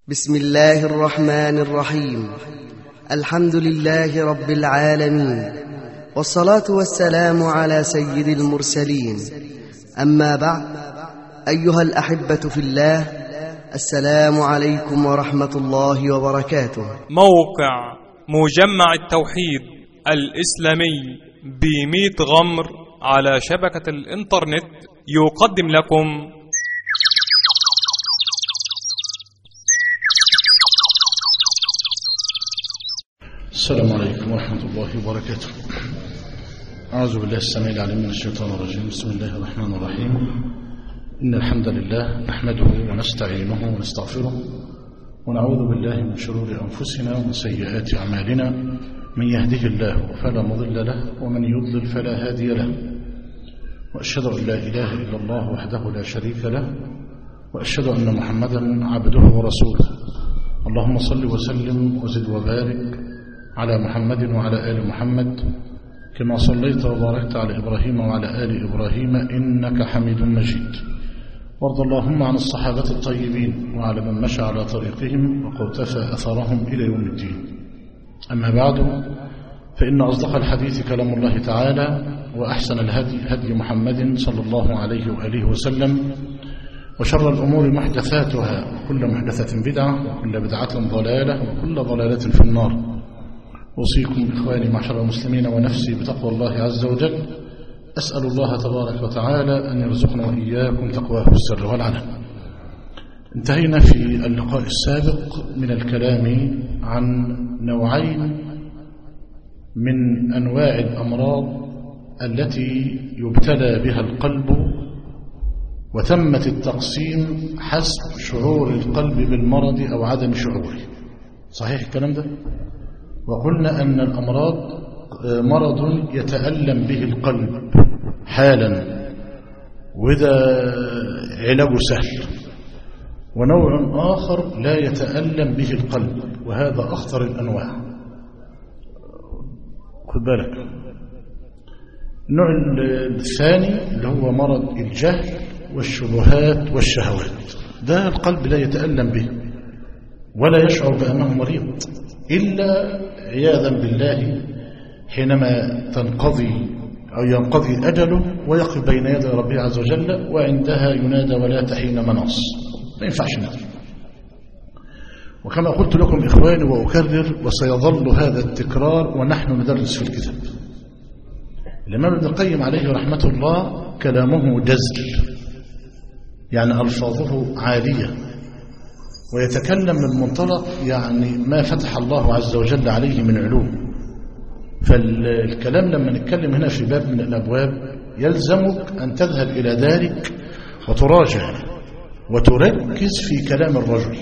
بسم الله الرحمن الرحيم الحمد لله رب العالمين والصلاة والسلام على سيد المرسلين أما بعد أيها الأحبة في الله السلام عليكم ورحمة الله وبركاته موقع مجمع التوحيد الإسلامي بميت غمر على شبكة الإنترنت يقدم لكم السلام عليكم ورحمة الله وبركاته أعوذ بالله السميع العليم من الشيطان الرجيم بسم الله الرحمن الرحيم إن الحمد لله نحمده ونستعينه ونستغفره ونعوذ بالله من شرور أنفسنا ومن سيئات أعمالنا من يهده الله فلا مضل له ومن يضلل فلا هادي له وأشهد أن لا إله إلا الله وحده لا شريك له وأشهد أن محمدا عبده ورسوله اللهم صل وسلم وزد وبارك على محمد وعلى آل محمد كما صليت وباركت على إبراهيم وعلى آل إبراهيم إنك حميد مجيد وارض اللهم عن الصحابة الطيبين وعلى من مشى على طريقهم وقتفى أثرهم إلى يوم الدين أما بعد فإن أصدق الحديث كلام الله تعالى وأحسن الهدي هدي محمد صلى الله عليه وآله وسلم وشر الأمور محدثاتها وكل محدثة بدعة وكل بدعة ضلالة وكل ضلالة في النار أوصيكم إخواني معشر المسلمين ونفسي بتقوى الله عز وجل أسأل الله تبارك وتعالى أن يرزقنا وإياكم تقواه السر والعلن انتهينا في اللقاء السابق من الكلام عن نوعين من أنواع الأمراض التي يبتلى بها القلب وتمت التقسيم حسب شعور القلب بالمرض أو عدم شعوره صحيح الكلام ده؟ وقلنا أن الأمراض مرض يتألم به القلب حالا وده علاجه سهل ونوع آخر لا يتألم به القلب وهذا أخطر الأنواع خد بالك النوع الثاني اللي هو مرض الجهل والشبهات والشهوات ده القلب لا يتألم به ولا يشعر بأنه مريض إلا عياذا بالله حينما تنقضي أو ينقضي أجله ويقف بين يدي ربه عز وجل وعندها ينادى ولا تحين مناص ما ينفعش نادي وكما قلت لكم إخواني وأكرر وسيظل هذا التكرار ونحن ندرس في الكتاب الإمام ابن القيم عليه رحمة الله كلامه جزل يعني ألفاظه عالية ويتكلم من منطلق يعني ما فتح الله عز وجل عليه من علوم فالكلام لما نتكلم هنا في باب من الأبواب يلزمك أن تذهب إلى دارك وتراجع وتركز في كلام الرجل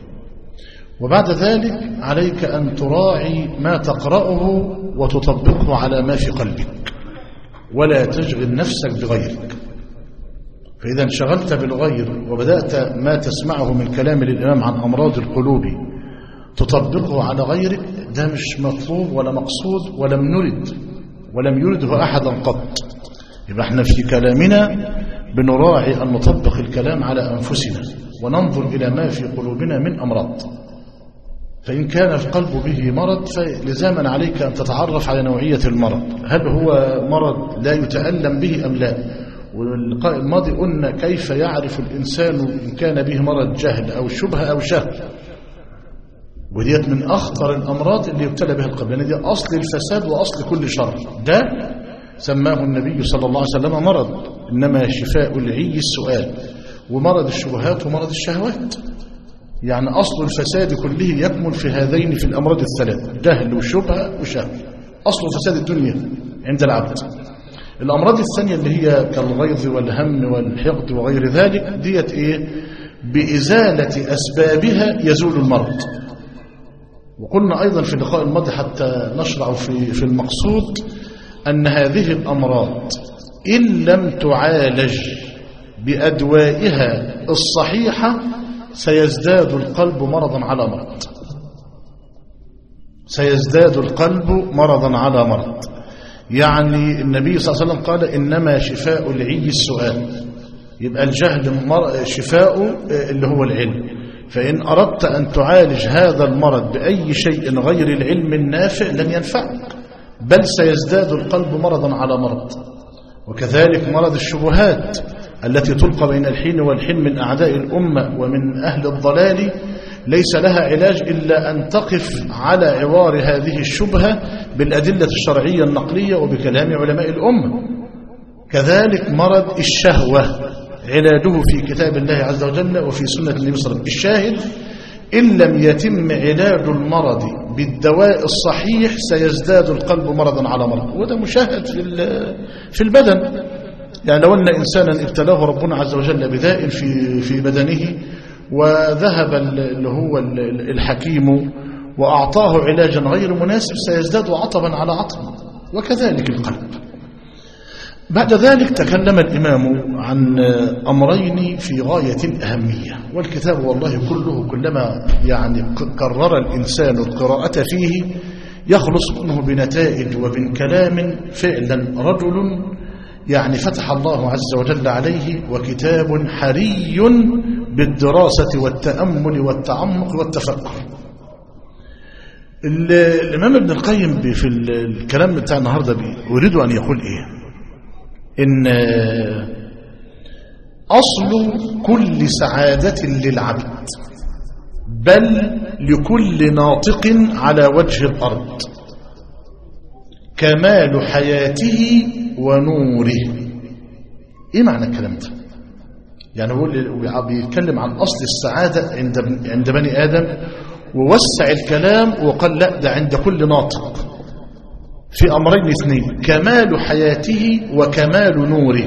وبعد ذلك عليك أن تراعي ما تقرأه وتطبقه على ما في قلبك ولا تشغل نفسك بغيرك فإذا انشغلت بالغير وبدأت ما تسمعه من كلام للإمام عن أمراض القلوب تطبقه على غيرك ده مش مطلوب ولا مقصود ولم نرد ولم يرده أحدا قط يبقى احنا في كلامنا بنراعي أن نطبق الكلام على أنفسنا وننظر إلى ما في قلوبنا من أمراض فإن كان القلب به مرض فلزاما عليك أن تتعرف على نوعية المرض هل هو مرض لا يتألم به أم لا واللقاء الماضي قلنا كيف يعرف الإنسان إن كان به مرض جهل أو شبهة أو شهوة وديت من أخطر الأمراض اللي يبتلى بها القلب لأن دي أصل الفساد وأصل كل شر ده سماه النبي صلى الله عليه وسلم مرض إنما شفاء العي السؤال ومرض الشبهات ومرض الشهوات يعني أصل الفساد كله يكمل في هذين في الأمراض الثلاث جهل وشبهة وشهوة أصل فساد الدنيا عند العبد الأمراض الثانية اللي هي كالغيظ والهم والحقد وغير ذلك ديت إيه بإزالة أسبابها يزول المرض وقلنا أيضا في اللقاء الماضي حتى نشرع في, في المقصود أن هذه الأمراض إن لم تعالج بأدوائها الصحيحة سيزداد القلب مرضا على مرض سيزداد القلب مرضا على مرض يعني النبي صلى الله عليه وسلم قال إنما شفاء العي السؤال يبقى الجهل شفاؤه اللي هو العلم فإن أردت أن تعالج هذا المرض بأي شيء غير العلم النافع لن ينفعك بل سيزداد القلب مرضا على مرض وكذلك مرض الشبهات التي تلقى بين الحين والحين من أعداء الأمة ومن أهل الضلال ليس لها علاج إلا أن تقف على عوار هذه الشبهة بالأدلة الشرعية النقلية وبكلام علماء الأمة كذلك مرض الشهوة علاجه في كتاب الله عز وجل وفي سنة النبي صلى الله عليه وسلم الشاهد إن لم يتم علاج المرض بالدواء الصحيح سيزداد القلب مرضا على مرض وده مشاهد في في البدن يعني لو أن إنسانا ابتلاه ربنا عز وجل بداء في في بدنه وذهب اللي هو الحكيم وأعطاه علاجا غير مناسب سيزداد عطبا على عطب وكذلك القلب بعد ذلك تكلم الإمام عن أمرين في غاية الأهمية والكتاب والله كله كلما يعني كرر الإنسان القراءة فيه يخلص منه بنتائج ومن كلام فعلا رجل يعني فتح الله عز وجل عليه وكتاب حري بالدراسة والتأمل والتعمق والتفكر الإمام ابن القيم في الكلام بتاع النهاردة يريد أن يقول إيه إن أصل كل سعادة للعبد بل لكل ناطق على وجه الأرض كمال حياته ونوره إيه معنى الكلام ده يعني هو بيتكلم عن أصل السعادة عند عند بني آدم ووسع الكلام وقال لا ده عند كل ناطق في أمرين اثنين كمال حياته وكمال نوره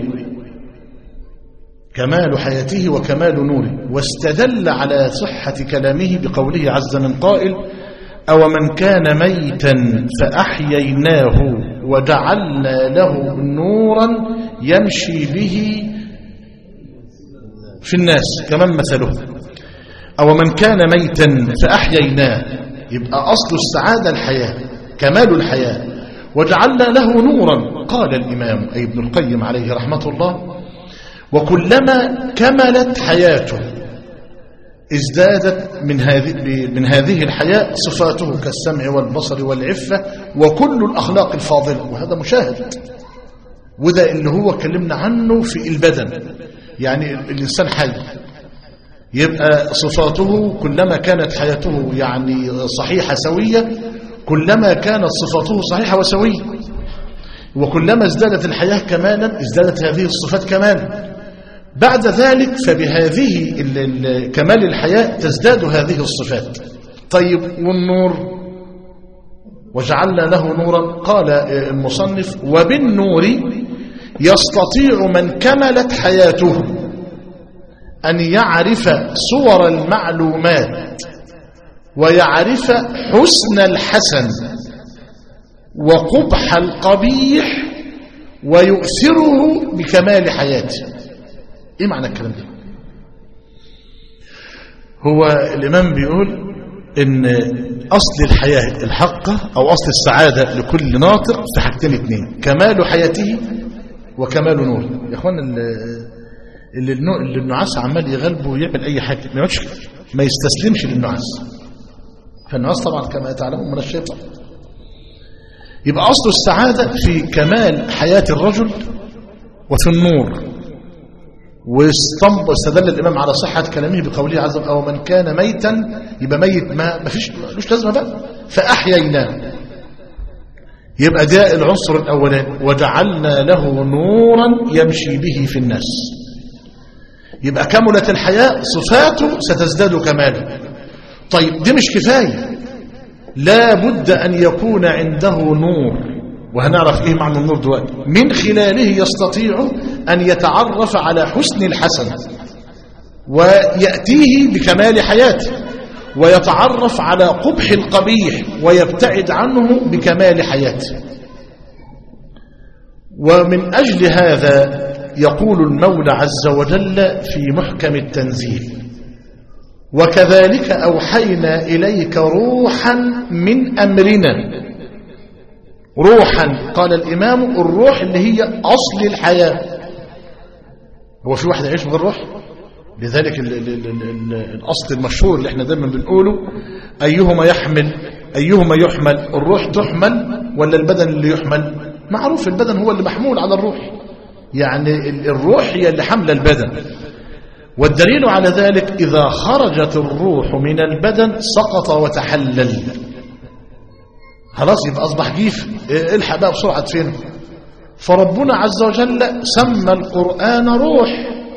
كمال حياته وكمال نوره واستدل على صحة كلامه بقوله عز من قائل أو من كان ميتا فأحييناه وجعلنا له نورا يمشي به في الناس كمن مثله أو من كان ميتا فأحييناه يبقى أصل السعادة الحياة كمال الحياة وجعلنا له نورا قال الإمام أي ابن القيم عليه رحمة الله وكلما كملت حياته ازدادت من هذه من هذه الحياة صفاته كالسمع والبصر والعفة وكل الأخلاق الفاضلة وهذا مشاهد وده اللي هو كلمنا عنه في البدن يعني الإنسان حي يبقى صفاته كلما كانت حياته يعني صحيحة سوية كلما كانت صفاته صحيحة وسوية وكلما ازدادت الحياة كمالا ازدادت هذه الصفات كمالا بعد ذلك فبهذه كمال الحياة تزداد هذه الصفات طيب والنور وجعلنا له نورا قال المصنف وبالنور يستطيع من كملت حياته أن يعرف صور المعلومات ويعرف حسن الحسن وقبح القبيح ويؤثره بكمال حياته ايه معنى الكلام ده هو الامام بيقول ان اصل الحياة الحقة او اصل السعادة لكل ناطق في حاجتين اتنين كمال حياته وكمال نوره يا اخوانا اللي, اللي النعاس عمال يغلبه ويعمل اي حاجة ما يقعدش ما يستسلمش للنعاس فالنعاس طبعا كما تعلمون من الشيطان يبقى اصل السعادة في كمال حياة الرجل وفي النور واستدل الإمام على صحة كلامه بقوله عز وجل أو من كان ميتا يبقى ميت ما ما فيش ملوش لازمة بقى فأحييناه يبقى ده العنصر الأولاني وجعلنا له نورا يمشي به في الناس يبقى كملت الحياة صفاته ستزداد كمالا طيب دي مش كفاية لا بد أن يكون عنده نور وهنعرف ايه معنى النور دلوقتي من خلاله يستطيع ان يتعرف على حسن الحسن وياتيه بكمال حياته ويتعرف على قبح القبيح ويبتعد عنه بكمال حياته ومن اجل هذا يقول المولى عز وجل في محكم التنزيل وكذلك اوحينا اليك روحا من امرنا روحا قال الإمام الروح اللي هي أصل الحياة هو في واحد يعيش من غير روح لذلك ال ال ال ال الأصل المشهور اللي احنا دايما بنقوله أيهما يحمل أيهما يحمل الروح تحمل ولا البدن اللي يحمل معروف البدن هو اللي محمول على الروح يعني ال- الروح هي اللي حمل البدن والدليل على ذلك إذا خرجت الروح من البدن سقط وتحلل خلاص يبقى أصبح جيف إيه، الحق بقى بسرعة فين فربنا عز وجل سمى القرآن روح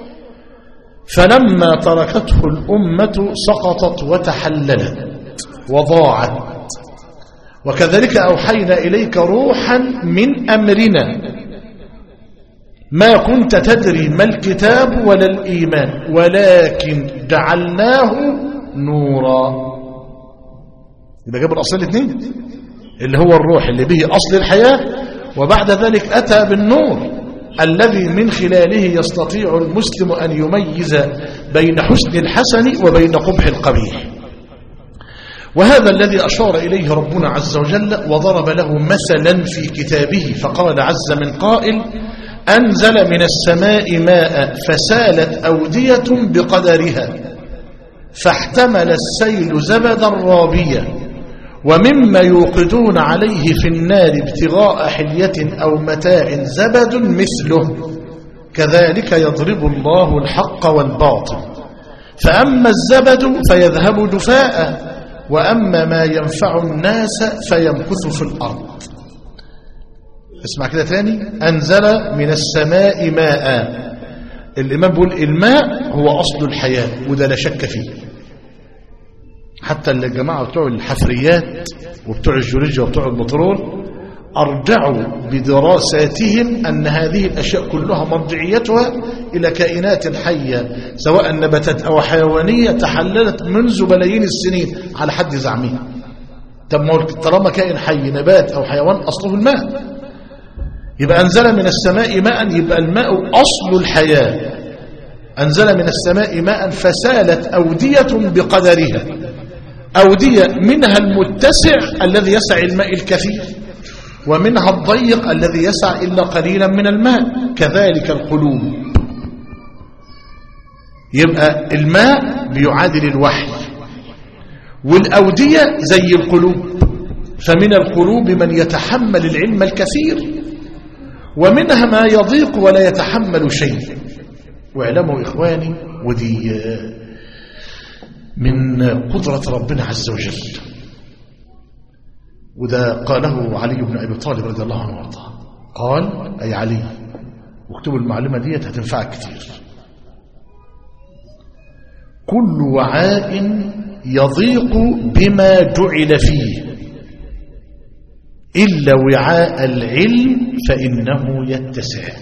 فلما تركته الأمة سقطت وتحللت وضاعت وكذلك أوحينا إليك روحا من أمرنا ما كنت تدري ما الكتاب ولا الإيمان ولكن جعلناه نورا يبقى جاب الأصل الاثنين اللي هو الروح اللي به أصل الحياة وبعد ذلك أتى بالنور الذي من خلاله يستطيع المسلم أن يميز بين حسن الحسن وبين قبح القبيح وهذا الذي أشار إليه ربنا عز وجل وضرب له مثلا في كتابه فقال عز من قائل أنزل من السماء ماء فسالت أودية بقدرها فاحتمل السيل زبدا رابيا ومما يوقدون عليه في النار ابتغاء حلية أو متاع زبد مثله كذلك يضرب الله الحق والباطل فأما الزبد فيذهب جفاء وأما ما ينفع الناس فيمكث في الأرض اسمع كده تاني أنزل من السماء ماء الإمام بيقول الماء هو أصل الحياة وده لا شك فيه حتى الجماعة بتوع الحفريات وبتوع الجيولوجيا وبتوع البترول أرجعوا بدراساتهم أن هذه الأشياء كلها مرجعيتها إلى كائنات حية سواء نباتات أو حيوانية تحللت منذ بلايين السنين على حد زعمهم طب ما هو طالما كائن حي نبات أو حيوان أصله الماء يبقى أنزل من السماء ماء يبقى الماء أصل الحياة أنزل من السماء ماء فسالت أودية بقدرها أودية منها المتسع الذي يسع الماء الكثير ومنها الضيق الذي يسع إلا قليلا من الماء كذلك القلوب يبقى الماء بيعادل الوحي والأودية زي القلوب فمن القلوب من يتحمل العلم الكثير ومنها ما يضيق ولا يتحمل شيء واعلموا إخواني ودي من قدرة ربنا عز وجل وده قاله علي بن أبي طالب رضي الله عنه وارضاه قال أي علي واكتبوا المعلومة ديت هتنفعك كتير كل وعاء يضيق بما جعل فيه إلا وعاء العلم فإنه يتسع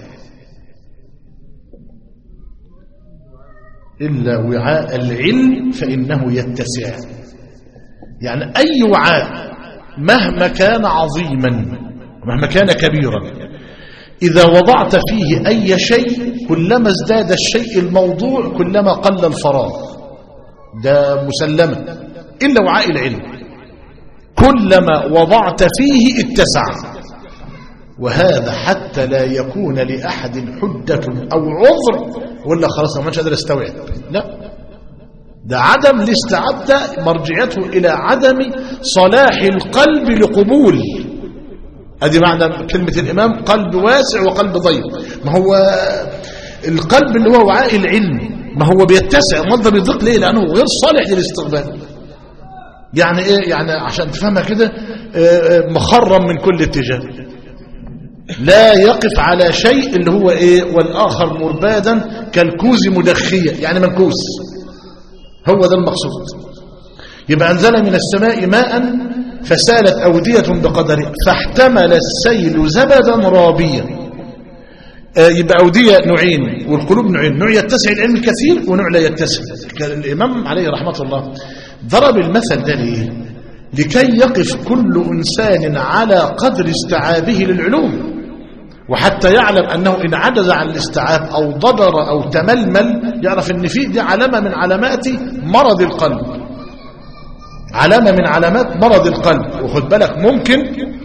إلا وعاء العلم فإنه يتسع يعني أي وعاء مهما كان عظيما مهما كان كبيرا إذا وضعت فيه أي شيء كلما ازداد الشيء الموضوع كلما قل الفراغ ده مسلمة إلا وعاء العلم كلما وضعت فيه اتسع وهذا حتى لا يكون لأحد حجة أو عذر ولا خلاص ما مش قادر استوعب لا ده عدم الاستيعاب ده مرجعته إلى عدم صلاح القلب لقبول ادي معنى كلمة الإمام قلب واسع وقلب ضيق ما هو القلب اللي هو وعاء العلم ما هو بيتسع امال ده بيضيق ليه لأنه غير صالح للاستقبال يعني ايه يعني عشان تفهمها كده مخرم من كل اتجاه لا يقف على شيء اللي هو ايه والاخر مربادا كالكوز مدخية يعني منكوس هو ده المقصود يبقى انزل من السماء ماء فسالت أودية بقدره فاحتمل السيل زبدا رابيا يبقى أودية نوعين والقلوب نوعين نوع يتسع العلم الكثير ونوع لا يتسع الإمام عليه رحمة الله ضرب المثل ده ليه لكي يقف كل إنسان على قدر استيعابه للعلوم وحتى يعلم أنه إن عجز عن الاستيعاب أو ضبر أو تململ يعرف أن في دي علامة من علامات مرض القلب علامة من علامات مرض القلب وخد بالك ممكن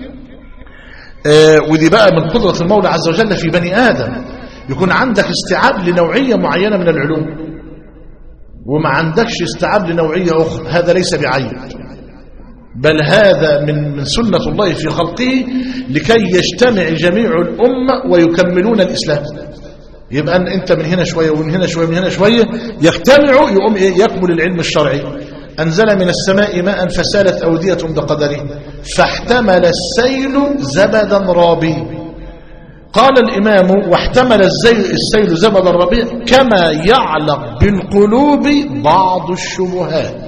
آه ودي بقى من قدرة المولى عز وجل في بني آدم يكون عندك استيعاب لنوعية معينة من العلوم وما عندكش استيعاب لنوعية أخرى هذا ليس بعيب بل هذا من من سنة الله في خلقه لكي يجتمع جميع الأمة ويكملون الإسلام يبقى أن أنت من هنا شوية ومن هنا شوية ومن هنا شوية يجتمعوا يقوم إيه؟ يكمل العلم الشرعي أنزل من السماء ماء فسالت أودية بقدره فاحتمل السيل زبدا رابي قال الإمام واحتمل الزي- السيل زبدا ربيع كما يعلق بالقلوب بعض الشبهات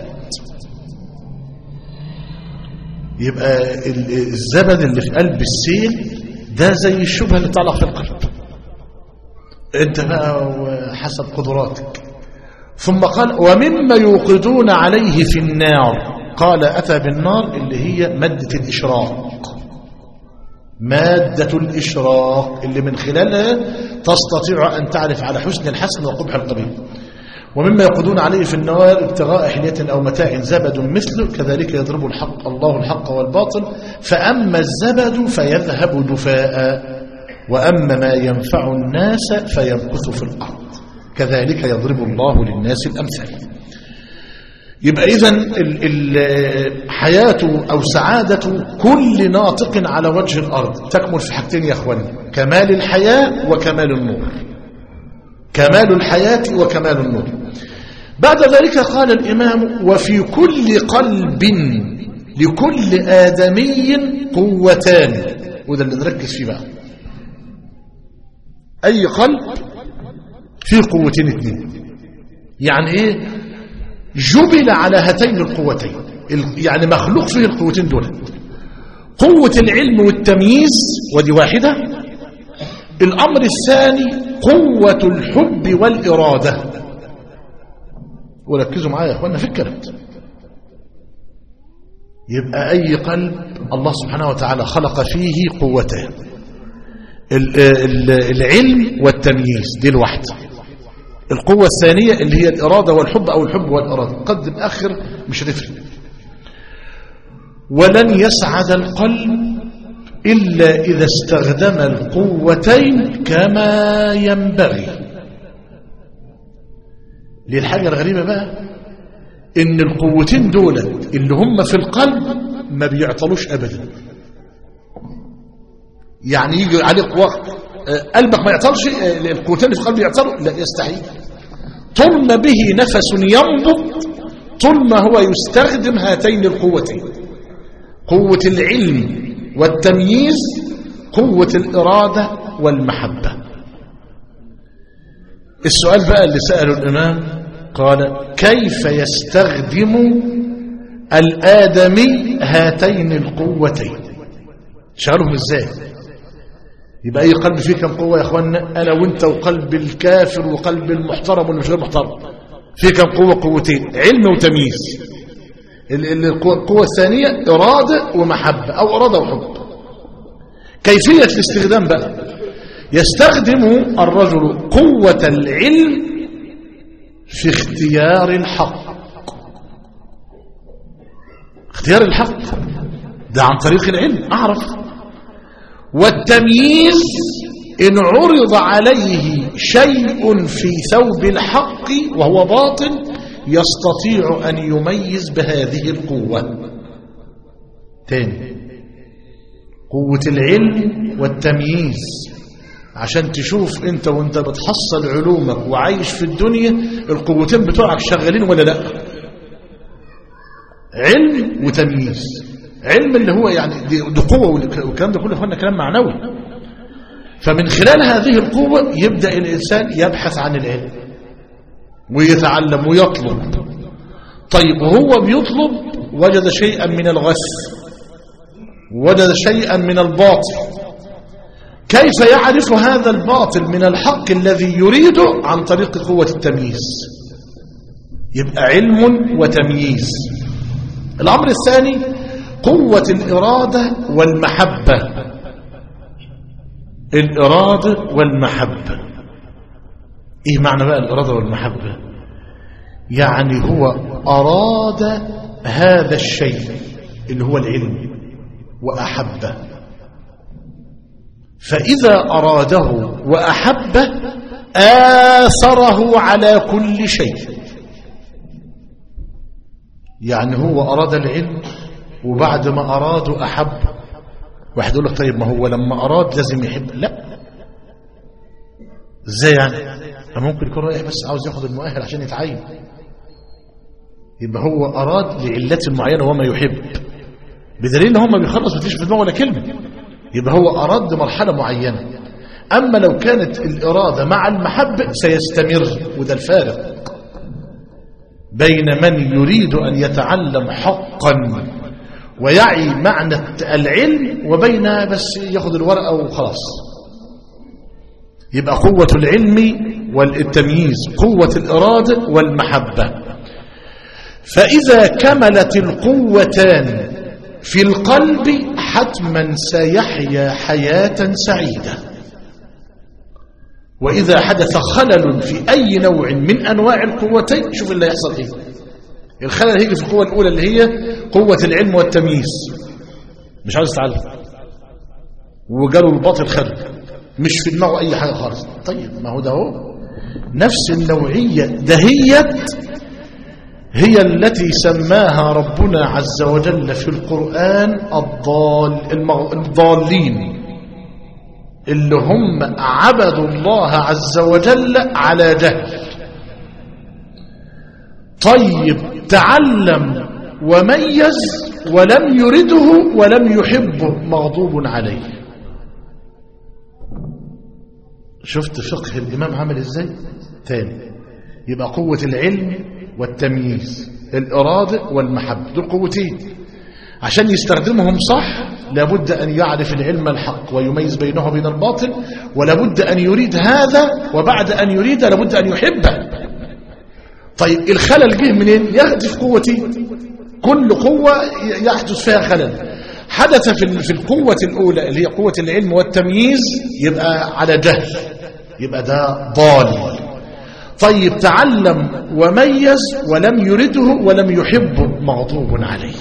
يبقى ال- الزبد اللي في قلب السيل ده زي الشبهة اللي تعلق في القلب انت بقى حسب قدراتك ثم قال ومما يوقدون عليه في النار قال أتى بالنار اللي هي مادة الإشراق مادة الإشراق اللي من خلالها تستطيع أن تعرف على حسن الحسن وقبح القبيح ومما يقودون عليه في النار ابتغاء حلية أو متاع زبد مثله كذلك يضرب الحق الله الحق والباطل فأما الزبد فيذهب دفاء وأما ما ينفع الناس فيمكث في الأرض كذلك يضرب الله للناس الأمثال يبقى إذا حياته أو سعادة كل ناطق على وجه الأرض تكمل في حاجتين يا أخواني كمال الحياة وكمال النور كمال الحياة وكمال النور بعد ذلك قال الإمام وفي كل قلب لكل آدمي قوتان وده اللي نركز فيه بقى أي قلب فيه قوتين اثنين يعني ايه جبل على هاتين القوتين يعني مخلوق فيه القوتين دول قوة العلم والتمييز ودي واحدة الأمر الثاني قوة الحب والإرادة وركزوا معايا يا أخوانا في الكلام يبقى أي قلب الله سبحانه وتعالى خلق فيه قوتان العلم والتمييز دي الواحدة القوة الثانية اللي هي الإرادة والحب أو الحب والإرادة قدم آخر مش هتفرق ولن يسعد القلب إلا إذا استخدم القوتين كما ينبغي ليه الحاجة الغريبة بقى إن القوتين دول اللي هم في القلب ما بيعطلوش أبدا يعني يجي عليك وقت قلبك ما يعطلش القوتين اللي في قلبي يعطلوا لا يستحيل طول ما به نفس ينبض طول ما هو يستخدم هاتين القوتين قوة العلم والتمييز قوة الإرادة والمحبة السؤال بقى اللي سأله الإمام قال كيف يستخدم الآدمي هاتين القوتين شغلهم ازاي يبقى اي قلب فيه كم قوه يا اخوانا انا وانت وقلب الكافر وقلب المحترم واللي مش غير محترم فيه كم قوه قوتين علم وتمييز القوه الثانيه اراده ومحبه او اراده وحب كيفيه الاستخدام بقى يستخدم الرجل قوه العلم في اختيار الحق اختيار الحق ده عن طريق العلم اعرف والتمييز إن عرض عليه شيء في ثوب الحق وهو باطل يستطيع أن يميز بهذه القوة تاني قوة العلم والتمييز عشان تشوف انت وانت بتحصل علومك وعايش في الدنيا القوتين بتوعك شغالين ولا لا علم وتمييز علم اللي هو يعني دي, دي قوة والكلام ده كله اخوانا كلام معنوي فمن خلال هذه القوة يبدأ الإنسان يبحث عن العلم ويتعلم ويطلب طيب وهو بيطلب وجد شيئا من الغث وجد شيئا من الباطل كيف يعرف هذا الباطل من الحق الذي يريده عن طريق قوة التمييز يبقى علم وتمييز الأمر الثاني قوة الإرادة والمحبة الإرادة والمحبة إيه معنى بقى الإرادة والمحبة يعني هو أراد هذا الشيء اللي هو العلم وأحبه فإذا أراده وأحبه آثره على كل شيء يعني هو أراد العلم وبعد ما أراده أحب واحد يقول لك طيب ما هو لما أراد لازم يحب لا ازاي يعني ممكن يكون رايح بس عاوز ياخد المؤهل عشان يتعين يبقى هو أراد لعلة معينة وما يحب بدليل ان هو ما بيخلص وتيجي في دماغه ولا كلمة يبقى هو أراد مرحلة معينة أما لو كانت الإرادة مع المحبة سيستمر وده الفارق بين من يريد أن يتعلم حقا ويعي معنى العلم وبين بس ياخد الورقة وخلاص يبقى قوة العلم والتمييز قوة الإرادة والمحبة فإذا كملت القوتان في القلب حتما سيحيا حياة سعيدة وإذا حدث خلل في أي نوع من أنواع القوتين شوف اللي يحصل إيه الخلل هيجي في القوة الأولى اللي هي قوة العلم والتمييز مش عاوز يتعلم وجاله الباطل خرج مش في دماغه أي حاجة خالص طيب ما هو ده هو نفس النوعية دهيت هي التي سماها ربنا عز وجل في القرآن الضال الضالين اللي هم عبدوا الله عز وجل على جهل طيب تعلم وميز ولم يرده ولم يحبه مغضوب عليه شفت فقه الإمام عمل ازاي تاني يبقى قوة العلم والتمييز الإرادة والمحبة دول قوتين عشان يستخدمهم صح لابد أن يعرف العلم الحق ويميز بينه وبين الباطل ولابد أن يريد هذا وبعد أن يريد لابد أن يحبه طيب الخلل جه منين يهدف قوتين كل قوة يحدث فيها خلل حدث في في القوة الأولى اللي هي قوة العلم والتمييز يبقى على جهل يبقى ده ضال طيب تعلم وميز ولم يرده ولم يحبه مغضوب عليه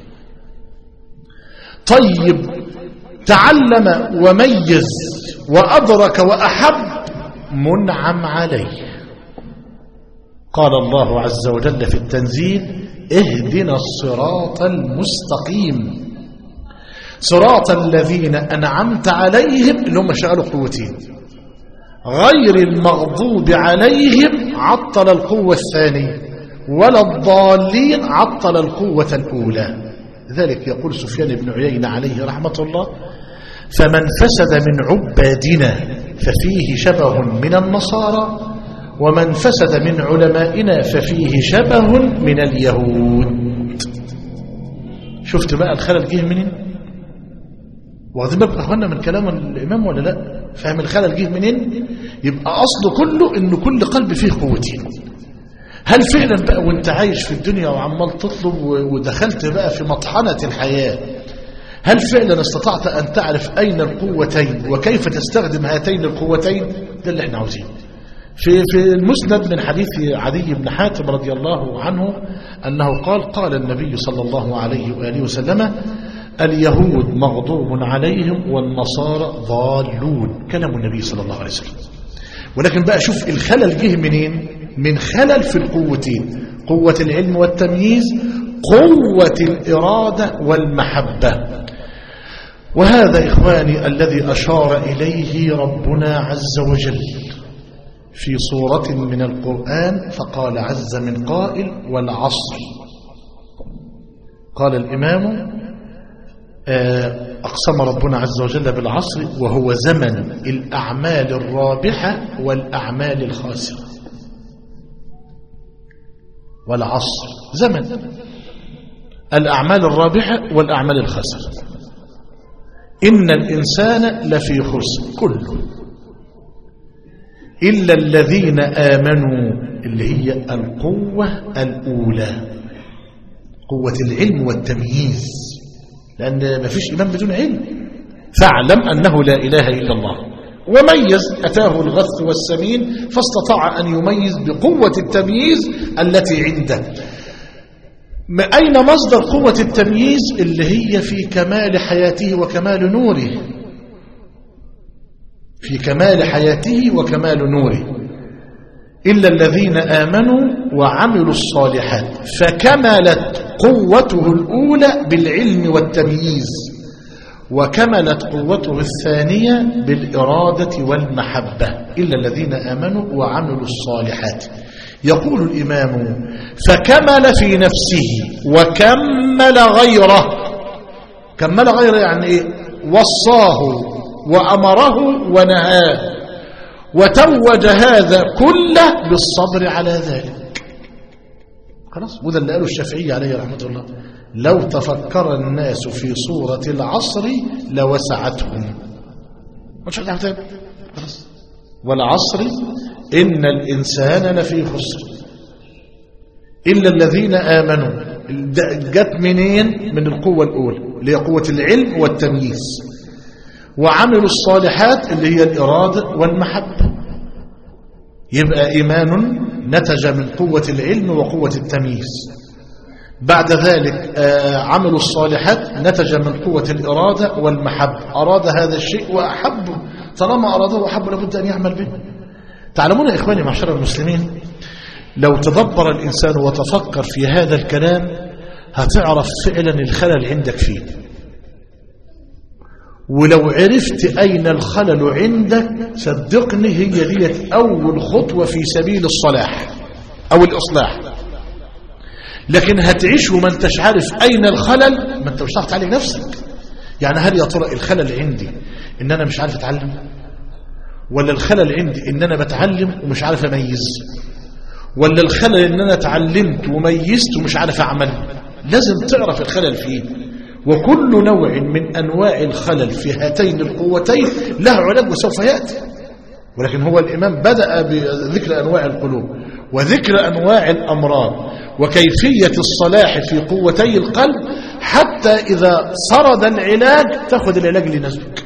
طيب تعلم وميز وأدرك وأحب منعم عليه قال الله عز وجل في التنزيل اهدنا الصراط المستقيم صراط الذين أنعمت عليهم اللي هم شغلوا قوتين غير المغضوب عليهم عطل القوة الثانية ولا الضالين عطل القوة الأولى ذلك يقول سفيان بن عيينة عليه رحمة الله فمن فسد من عبادنا ففيه شبه من النصارى ومن فسد من علمائنا ففيه شبه من اليهود شفت بقى الخلل جه منين واخدين بالكم اخوانا من كلام الامام ولا لا فاهم الخلل جه منين يبقى اصل كله ان كل قلب فيه قوتين هل فعلا بقى وانت عايش في الدنيا وعمال تطلب ودخلت بقى في مطحنة الحياة هل فعلا استطعت أن تعرف أين القوتين وكيف تستخدم هاتين القوتين ده اللي احنا عاوزينه في في المسند من حديث عدي بن حاتم رضي الله عنه أنه قال قال النبي صلى الله عليه وآله وسلم اليهود مغضوب عليهم والنصارى ضالون كلام النبي صلى الله عليه وسلم ولكن بقى شوف الخلل جه منين من خلل في القوتين قوة العلم والتمييز قوة الإرادة والمحبة وهذا إخواني الذي أشار إليه ربنا عز وجل في صورة من القرآن فقال عز من قائل والعصر قال الإمام أقسم ربنا عز وجل بالعصر وهو زمن الأعمال الرابحة والأعمال الخاسرة والعصر زمن الأعمال الرابحة والأعمال الخاسرة إن الإنسان لفي خسر كله إلا الذين آمنوا اللي هي القوة الأولى قوة العلم والتمييز لأن ما فيش إيمان بدون علم فاعلم أنه لا إله إلا الله وميز أتاه الغث والسمين فاستطاع أن يميز بقوة التمييز التي عنده أين مصدر قوة التمييز اللي هي في كمال حياته وكمال نوره في كمال حياته وكمال نوره إلا الذين آمنوا وعملوا الصالحات فكملت قوته الأولى بالعلم والتمييز وكملت قوته الثانية بالإرادة والمحبة إلا الذين آمنوا وعملوا الصالحات يقول الإمام فكمل في نفسه وكمل غيره كمل غيره يعني إيه وصاه وأمره ونهاه وتوج هذا كله بالصبر على ذلك خلاص وده اللي قاله الشافعي عليه رحمة الله لو تفكر الناس في صورة العصر لوسعتهم مش عارف تاني خلاص والعصر إن الإنسان لفي خسر إلا الذين آمنوا جت منين من القوة الأولى اللي هي قوة العلم والتمييز وعملوا الصالحات اللي هي الإرادة والمحبة يبقى إيمان نتج من قوة العلم وقوة التمييز بعد ذلك عملوا الصالحات نتج من قوة الإرادة والمحبة أراد هذا الشيء وأحبه طالما أراده وأحبه لابد أن يعمل به تعلمون يا إخواني معشر المسلمين لو تدبر الإنسان وتفكر في هذا الكلام هتعرف فعلا الخلل عندك فيه ولو عرفت أين الخلل عندك صدقني هي ديت أول خطوة في سبيل الصلاح أو الإصلاح لكن هتعيش وما انتش عارف أين الخلل ما انت مش هتعرف تعالج نفسك يعني هل يا ترى الخلل عندي إن أنا مش عارف أتعلم ولا الخلل عندي إن أنا بتعلم ومش عارف أميز ولا الخلل إن أنا اتعلمت وميزت ومش عارف أعمل لازم تعرف الخلل فيه وكل نوع من أنواع الخلل في هاتين القوتين له علاج وسوف يأتي ولكن هو الإمام بدأ بذكر أنواع القلوب وذكر أنواع الأمراض وكيفية الصلاح في قوتي القلب حتى إذا سرد العلاج تأخذ العلاج اللي يناسبك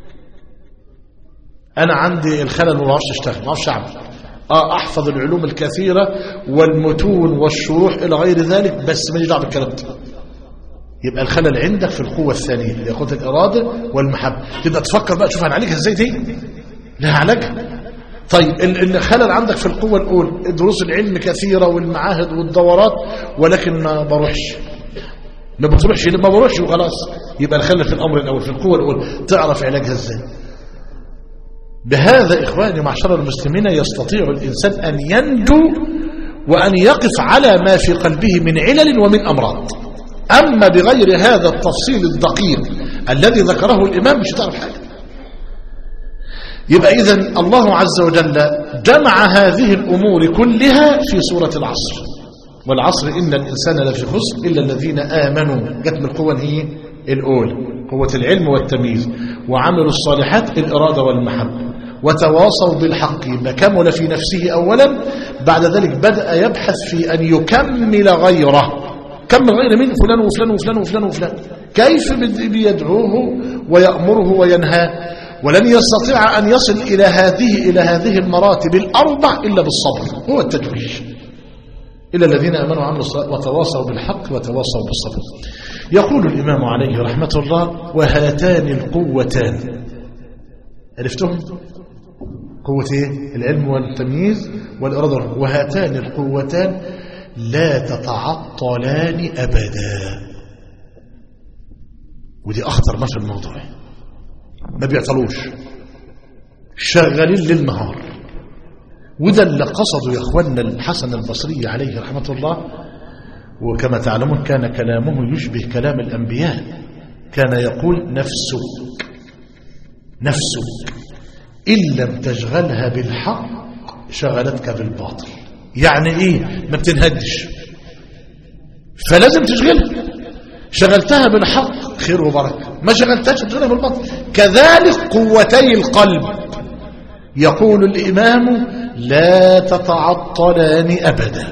أنا عندي الخلل وما أعرفش أشتغل ما أعرفش أعمل آه أحفظ العلوم الكثيرة والمتون والشروح إلى غير ذلك بس ما دعوه بالكلام ده يبقى الخلل عندك في القوة الثانية اللي هي قوة الإرادة والمحبة تبقى تفكر بقى تشوف هنعالجها ازاي دي لها علاجها طيب الخلل عندك في القوة الأولى دروس العلم كثيرة والمعاهد والدورات ولكن ما بروحش ما بتروحش ما بروحش وخلاص يبقى الخلل في الأمر الأول في القوة الأولى تعرف علاجها ازاي بهذا إخواني معشر المسلمين يستطيع الإنسان أن ينجو وأن يقف على ما في قلبه من علل ومن أمراض أما بغير هذا التفصيل الدقيق الذي ذكره الإمام مش هتعرف حاجة يبقى إذن الله عز وجل جمع هذه الأمور كلها في سورة العصر والعصر إن الإنسان لفي خسر إلا الذين آمنوا جت من القوة هي الأولى قوة العلم والتمييز وعملوا الصالحات الإرادة والمحبة وتواصوا بالحق ما كمل في نفسه أولا بعد ذلك بدأ يبحث في أن يكمل غيره كمل غير مين فلان وفلان وفلان وفلان وفلان كيف بيدعوه ويأمره وينهاه ولن يستطيع أن يصل إلى هذه إلى هذه المراتب الأربع إلا بالصبر هو التدويج إلا الذين آمنوا وعملوا الصلاة وتواصوا بالحق وتواصوا بالصبر يقول الإمام عليه رحمة الله وهاتان القوتان عرفتهم قوة إيه؟ العلم والتمييز والإرادة وهاتان القوتان لا تتعطلان أبدا ودي أخطر ما في الموضوع ما بيعطلوش شغالين ليل نهار وده اللي قصده يا اخواننا الحسن البصري عليه رحمة الله وكما تعلمون كان كلامه يشبه كلام الأنبياء كان يقول نفسك نفسك إن لم تشغلها بالحق شغلتك بالباطل يعني ايه ما بتنهدش فلازم تشغلها شغلتها بالحق خير وبركه ما شغلتهاش تشغلها بالباطل كذلك قوتي القلب يقول الامام لا تتعطلان ابدا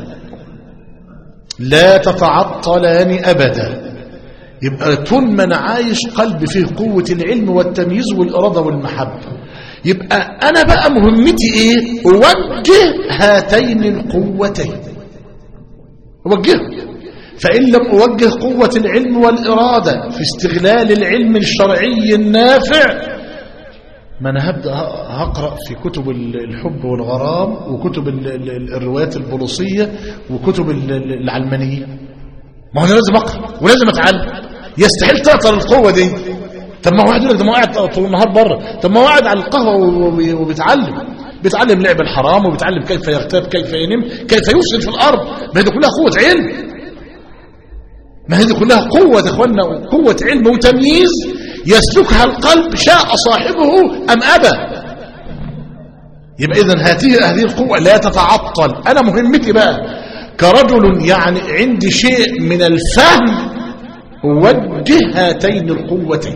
لا تتعطلان ابدا يبقى طول ما انا عايش قلبي فيه قوه العلم والتمييز والاراده والمحبه يبقى أنا بقى مهمتي إيه أوجه هاتين القوتين أوجه فإن لم أوجه قوة العلم والإرادة في استغلال العلم الشرعي النافع ما أنا هبدأ هقرأ في كتب الحب والغرام وكتب ال- ال- الروايات البوليسية وكتب ال- ال- العلمانية ما هو أنا لازم أقرأ ولازم أتعلم يستحيل تأثر القوة دي طب ما هو واحد يقول لك ده ما هو قاعد طول النهار بره طب ما هو قاعد على القهوة وبي- وبيتعلم بيتعلم لعب الحرام وبيتعلم كيف يغتاب كيف ينم كيف يفسد في الأرض ما هي دي كلها قوة علم ما هي دي كلها قوة يا اخوانا قوة علم وتمييز يسلكها القلب شاء صاحبه أم أبى يبقى إذن هذه هذه القوة لا تتعطل أنا مهمتي بقى كرجل يعني عندي شيء من الفهم وجه هاتين القوتين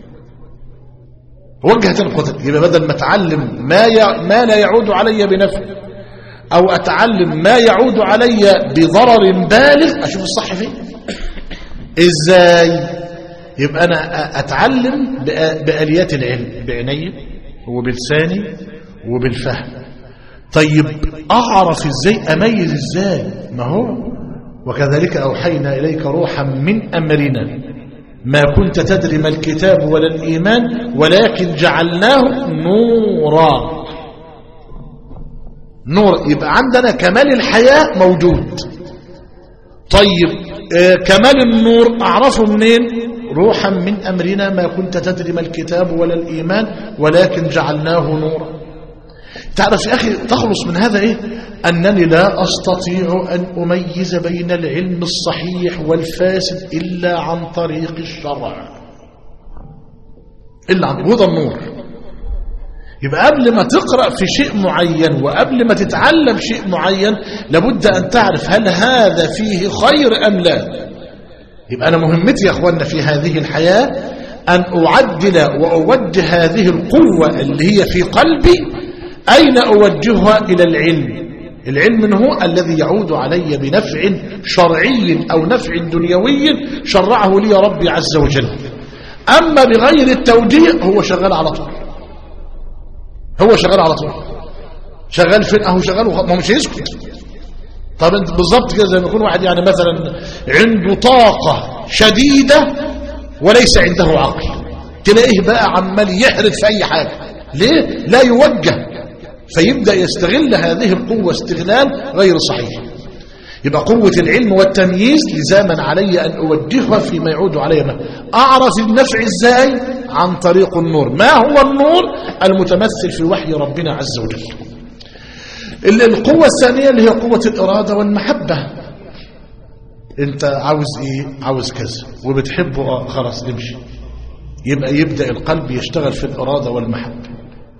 وجه هاتين القوتين يبقى بدل ما اتعلم ما ي... ما لا يعود علي بنفع او اتعلم ما يعود علي بضرر بالغ اشوف الصح فين ازاي يبقى انا أ- اتعلم بآ- باليات العلم بعيني وبلساني وبالفهم طيب اعرف ازاي اميز ازاي ما هو وكذلك اوحينا اليك روحا من امرنا ما كنت تدري ما الكتاب ولا الايمان ولكن جعلناه نورا نور يبقى عندنا كمال الحياه موجود طيب آه كمال النور اعرفه منين روحا من امرنا ما كنت تدري ما الكتاب ولا الايمان ولكن جعلناه نورا تعرف يا أخي تخلص من هذا إيه أنني لا أستطيع أن أميز بين العلم الصحيح والفاسد إلا عن طريق الشرع إلا عن وضع النور يبقى قبل ما تقرأ في شيء معين وقبل ما تتعلم شيء معين لابد أن تعرف هل هذا فيه خير أم لا يبقى أنا مهمتي يا أخوانا في هذه الحياة أن أعدل وأوجه هذه القوة اللي هي في قلبي أين أوجهها إلى العلم العلم هو الذي يعود علي بنفع شرعي أو نفع دنيوي شرعه لي ربي عز وجل أما بغير التوجيه هو شغال على طول هو شغال على طول شغال فين أهو شغال وخ... ما هو مش هيسكت طب انت بالظبط كده زي ما يكون واحد يعني مثلا عنده طاقة شديدة وليس عنده عقل تلاقيه بقى عمال يحرد في أي حاجة ليه؟ لا يوجه فيبدأ يستغل هذه القوة استغلال غير صحيح يبقى قوة العلم والتمييز لزاما علي أن أوجهها فيما يعود علي ما أعرف النفع إزاي عن طريق النور ما هو النور المتمثل في وحي ربنا عز وجل القوة الثانية اللي هي قوة الإرادة والمحبة انت عاوز ايه عاوز كذا وبتحبه اه خلاص امشي يبقى يبدأ القلب يشتغل في الإرادة والمحبة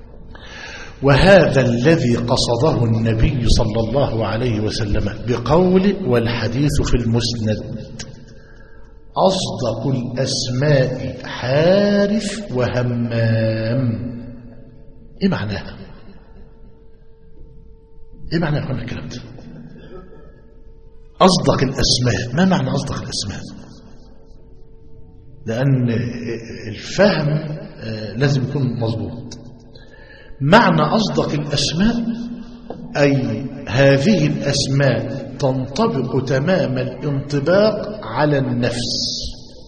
وهذا الذي قصده النبي صلى الله عليه وسلم بقوله والحديث في المسند أصدق الأسماء حارث وهمام إيه معناها إيه معنى يقول الكلام ده أصدق الأسماء ما معنى أصدق الأسماء لأن الفهم لازم يكون مظبوط معنى أصدق الأسماء أي هذه الأسماء تنطبق تمام الانطباق على النفس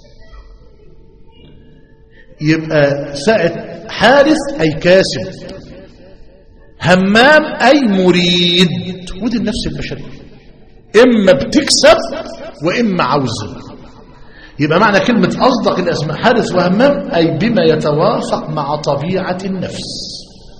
يبقى ساعة حارث أي كاسب همام أي مريد ودي النفس البشرية إما بتكسب وإما عاوزة يبقى معنى كلمة أصدق الأسماء حارث وهمام أي بما يتوافق مع طبيعة النفس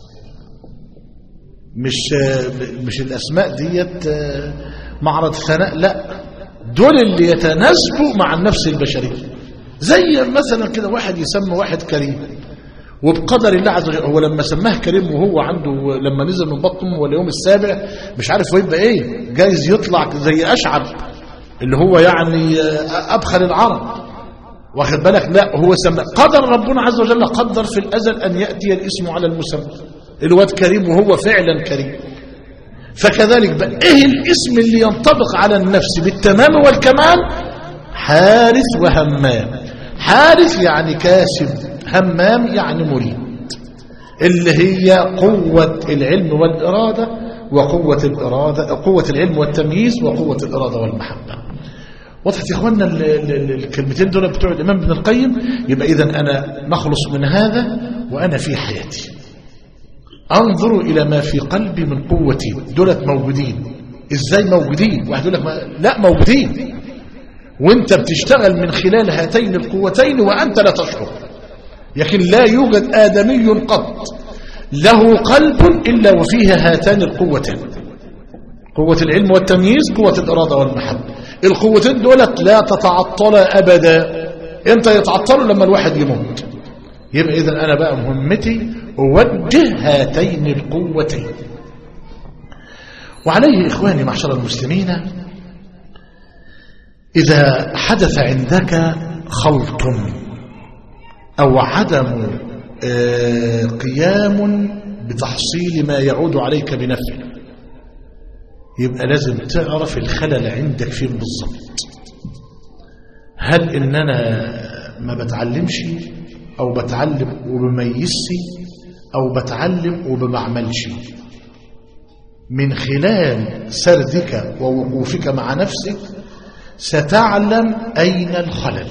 مش مش الاسماء ديت معرض ثناء لا دول اللي يتناسبوا مع النفس البشريه زي مثلا كده واحد يسمى واحد كريم وبقدر الله عز وجل هو لما سماه كريم وهو عنده لما نزل من بطن امه اليوم السابع مش عارف هو يبقى ايه جايز يطلع زي اشعب اللي هو يعني ابخل العرب واخد بالك لا هو سمى قدر ربنا عز وجل قدر في الازل ان ياتي الاسم على المسمى الواد كريم وهو فعلا كريم فكذلك بقى ايه الاسم اللي ينطبق على النفس بالتمام والكمال حارث وهمام حارث يعني كاسب همام يعني مريد اللي هي قوة العلم والإرادة وقوة الإرادة قوة العلم والتمييز وقوة الإرادة والمحبة وضحت يا اخوانا الكلمتين دول بتوع الإمام ابن القيم يبقى إذا أنا نخلص من هذا وأنا في حياتي انظروا الى ما في قلبي من قوتي دولت موجودين ازاي موجودين واحد يقول لك ما... لا موجودين وانت بتشتغل من خلال هاتين القوتين وانت لا تشعر لكن لا يوجد ادمي قط له قلب الا وفيه هاتان القوتين قوة العلم والتمييز قوة الإرادة والمحبة القوتين دولت لا تتعطل أبدا انت يتعطلوا لما الواحد يموت يبقى إذا أنا بقى مهمتي أوجه هاتين القوتين وعليه إخواني معشر المسلمين إذا حدث عندك خلط أو عدم آه، قيام بتحصيل ما يعود عليك بنفع يبقى لازم تعرف الخلل عندك فين بالظبط هل ان انا ما بتعلمش او بتعلم وبميزش او بتعلم وبمعملش من خلال سردك ووقوفك مع نفسك ستعلم اين الخلل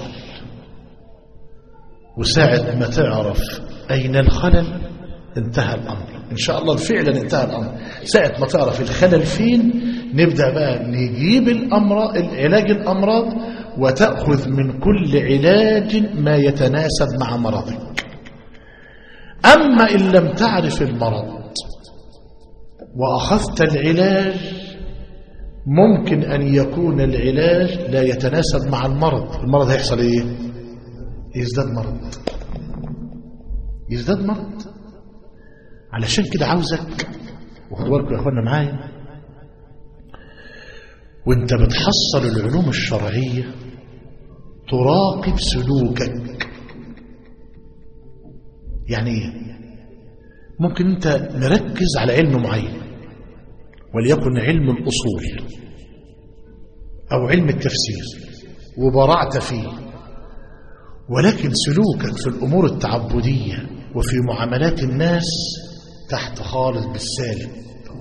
وساعة ما تعرف اين الخلل انتهى الامر ان شاء الله فعلا انتهى الامر ساعة ما تعرف الخلل فين نبدأ بقى نجيب الامراض العلاج الامراض وتأخذ من كل علاج ما يتناسب مع مرضك أما إن لم تعرف المرض وأخذت العلاج ممكن أن يكون العلاج لا يتناسب مع المرض المرض هيحصل إيه يزداد مرض يزداد مرض علشان كده عاوزك وخدوا بالكم يا اخوانا معايا وانت بتحصل العلوم الشرعية تراقب سلوكك يعني ايه ممكن انت مركز على علم معين وليكن علم الأصول أو علم التفسير وبرعت فيه ولكن سلوكك في الأمور التعبدية وفي معاملات الناس تحت خالص بالسالب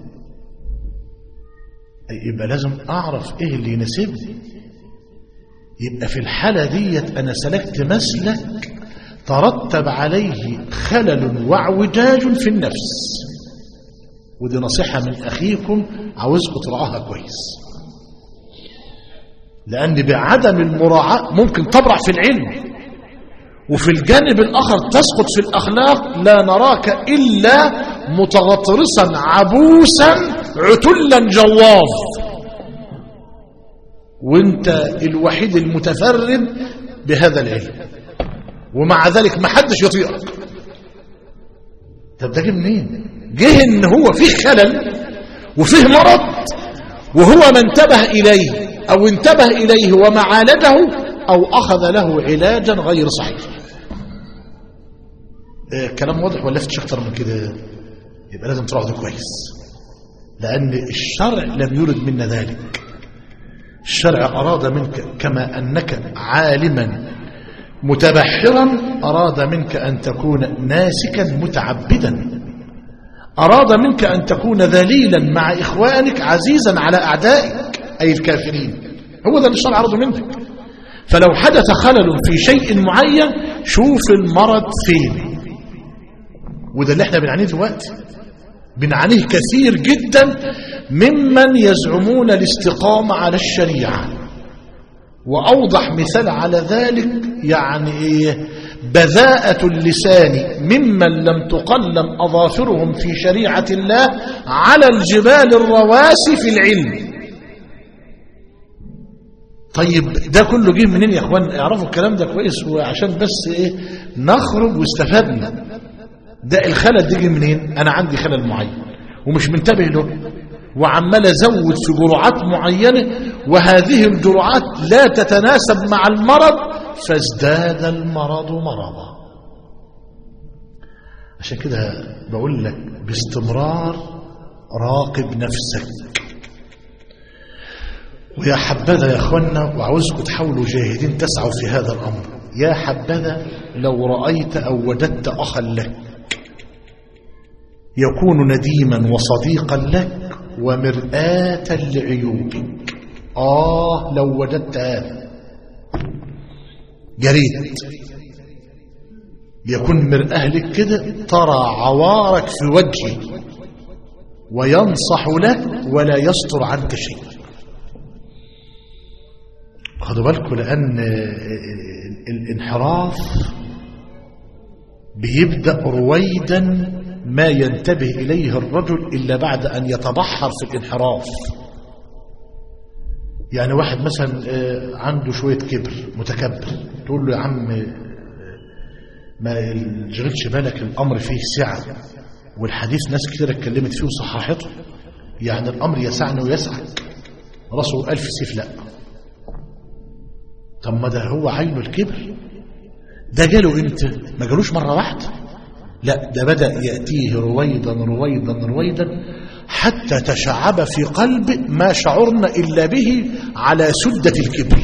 يبقى لازم أعرف إيه اللي يناسبني يبقى في الحالة ديت أنا سلكت مسلك ترتب عليه خلل واعوجاج في النفس ودي نصيحة من أخيكم عاوزكم تراعاها كويس لأن بعدم المراعاة ممكن تبرع في العلم وفي الجانب الآخر تسقط في الأخلاق لا نراك إلا متغطرسا عبوسا عتلا جواظ وانت الوحيد المتفرد بهذا العلم ومع ذلك ما حدش يطيقك طب ده جه منين جه ان هو فيه خلل وفيه مرض وهو ما انتبه اليه او انتبه اليه وما عالجه او اخذ له علاجا غير صحيح آه كلام واضح ولا فتش اكتر من كده يبقى لازم تراعوا ده كويس لان الشرع لم يرد منا ذلك الشرع اراد منك كما انك عالما متبحرا أراد منك أن تكون ناسكا متعبدا أراد منك أن تكون ذليلا مع إخوانك عزيزا على أعدائك أي الكافرين هو ده اللي الشرع عرضه منك فلو حدث خلل في شيء معين شوف المرض فين وده اللي احنا بنعانيه دلوقتي بنعانيه كثير جدا ممن يزعمون الاستقامة على الشريعة وأوضح مثال على ذلك يعني إيه بذاءة اللسان ممن لم تقلم أظافرهم في شريعة الله على الجبال الرواسي في العلم طيب ده كله جه منين يا اخوان اعرفوا الكلام ده كويس وعشان بس ايه نخرج واستفدنا ده الخلل ده جه منين انا عندي خلل معين ومش منتبه له وعمال ازود في جرعات معينه وهذه الجرعات لا تتناسب مع المرض فازداد المرض مرضا عشان كده بقول لك باستمرار راقب نفسك ويا حبذا يا اخوانا وعاوزكم تحاولوا جاهدين تسعوا في هذا الامر يا حبذا لو رايت او وجدت اخا لك يكون نديما وصديقا لك ومرآة لعيوبك آه لو وجدت هذا يا ريت بيكون مرآة لك كده ترى عوارك في وجهه وينصح لك ولا يستر عنك شيء خدوا بالكم لأن الانحراف بيبدأ رويدا ما ينتبه إليه الرجل إلا بعد أن يتبحر في الانحراف يعني واحد مثلا آه، عنده شوية كبر متكبر تقول له يا عم آه، ما تشغلش بالك الأمر فيه سعة والحديث ناس كتير اتكلمت فيه وصححته يعني الأمر يسعني ويسعك راسه ألف سيف لا طب ما ده هو عينه الكبر ده جاله امتى ما جالوش مرة واحدة لا ده بدأ يأتيه رويدا رويدا رويدا حتى تشعب في قلبه ما شعرنا إلا به على سدة الكبر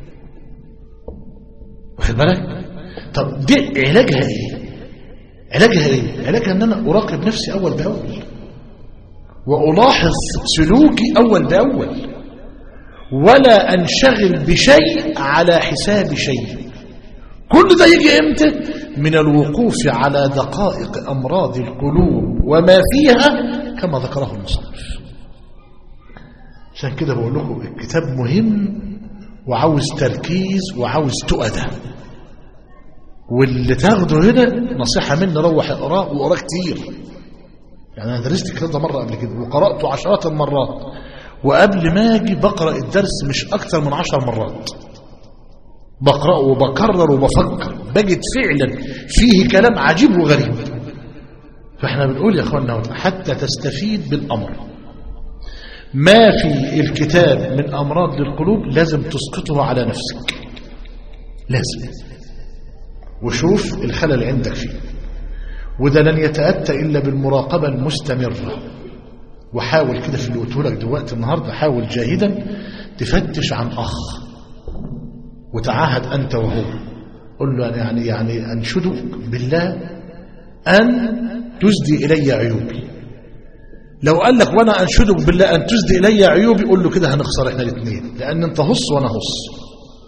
واخد بالك طب دي علاجها ايه علاجها ايه علاجها ان انا اراقب نفسي اول باول والاحظ سلوكي اول باول ولا انشغل بشيء على حساب شيء كل ده يجي امتى من الوقوف على دقائق امراض القلوب وما فيها كما ذكره المصنف عشان كده بقول لكم الكتاب مهم وعاوز تركيز وعاوز تؤدة واللي تاخده هنا نصيحة مني روح اقراه واقراه كتير يعني انا درست الكتاب ده مرة قبل كده وقرأته عشرات المرات وقبل ما اجي بقرأ الدرس مش اكتر من عشر مرات بقرأه وبكرر وبفكر بجد فعلا فيه كلام عجيب وغريب فاحنا بنقول يا اخوانا حتى تستفيد بالامر ما في الكتاب من امراض للقلوب لازم تسقطه على نفسك لازم وشوف الخلل عندك فيه وده لن يتأتى إلا بالمراقبة المستمرة وحاول كده في اللي قلته لك دلوقتي النهارده حاول جاهدا تفتش عن أخ وتعاهد أنت وهو قل له يعني يعني أنشدك بالله أن تسدي إلي عيوبي لو قال لك وأنا أنشدك بالله أن تسدي إلي عيوبي قل له كده هنخسر إحنا الاثنين لأن أنت هص وأنا هص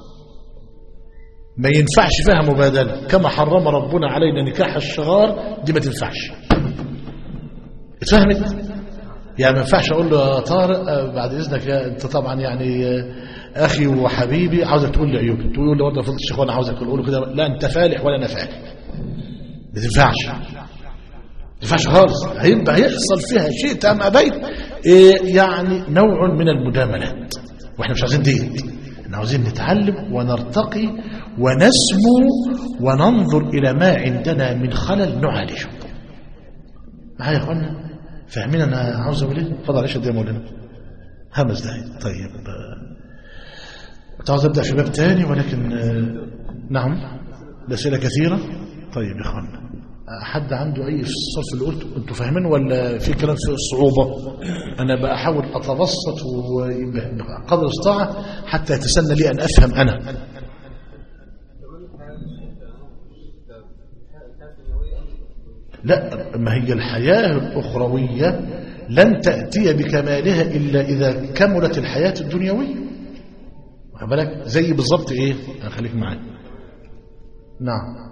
ما ينفعش فيها مبادلة كما حرم ربنا علينا نكاح الشغار دي ما تنفعش اتفهمت يعني ما ينفعش اقول له يا طارق آه، بعد اذنك يا انت طبعا يعني آه، اخي وحبيبي عاوزك تقول لي عيوبي تقول لي برضه فضل الشيخ وانا عاوزك تقول له كده لا انت فالح ولا انا فالح ما تنفعش ما تنفعش خالص هيبقى هيحصل فيها شيء تام ابيت إيه يعني نوع من المجاملات واحنا مش عايزين دي احنا عاوزين نتعلم ونرتقي ونسمو وننظر الى ما عندنا من خلل نعالجه معايا يا اخوانا فاهمين انا عاوز اقول ايه اتفضل عيش يا مولانا خمس دقايق طيب آه، كنت عاوز ابدا في باب تاني ولكن آه، نعم الاسئله كثيره طيب يا اخوانا آه، حد عنده اي استفسار في اللي قلته انتوا فاهمين ولا في كلام فيه الصعوبه انا بحاول اتبسط وقدر الاستطاعه حتى يتسنى لي ان افهم انا لا ما هي الحياة الأخروية لن تأتي بكمالها إلا إذا كملت الحياة الدنيوية واخد بالك زي بالظبط إيه خليك معايا نعم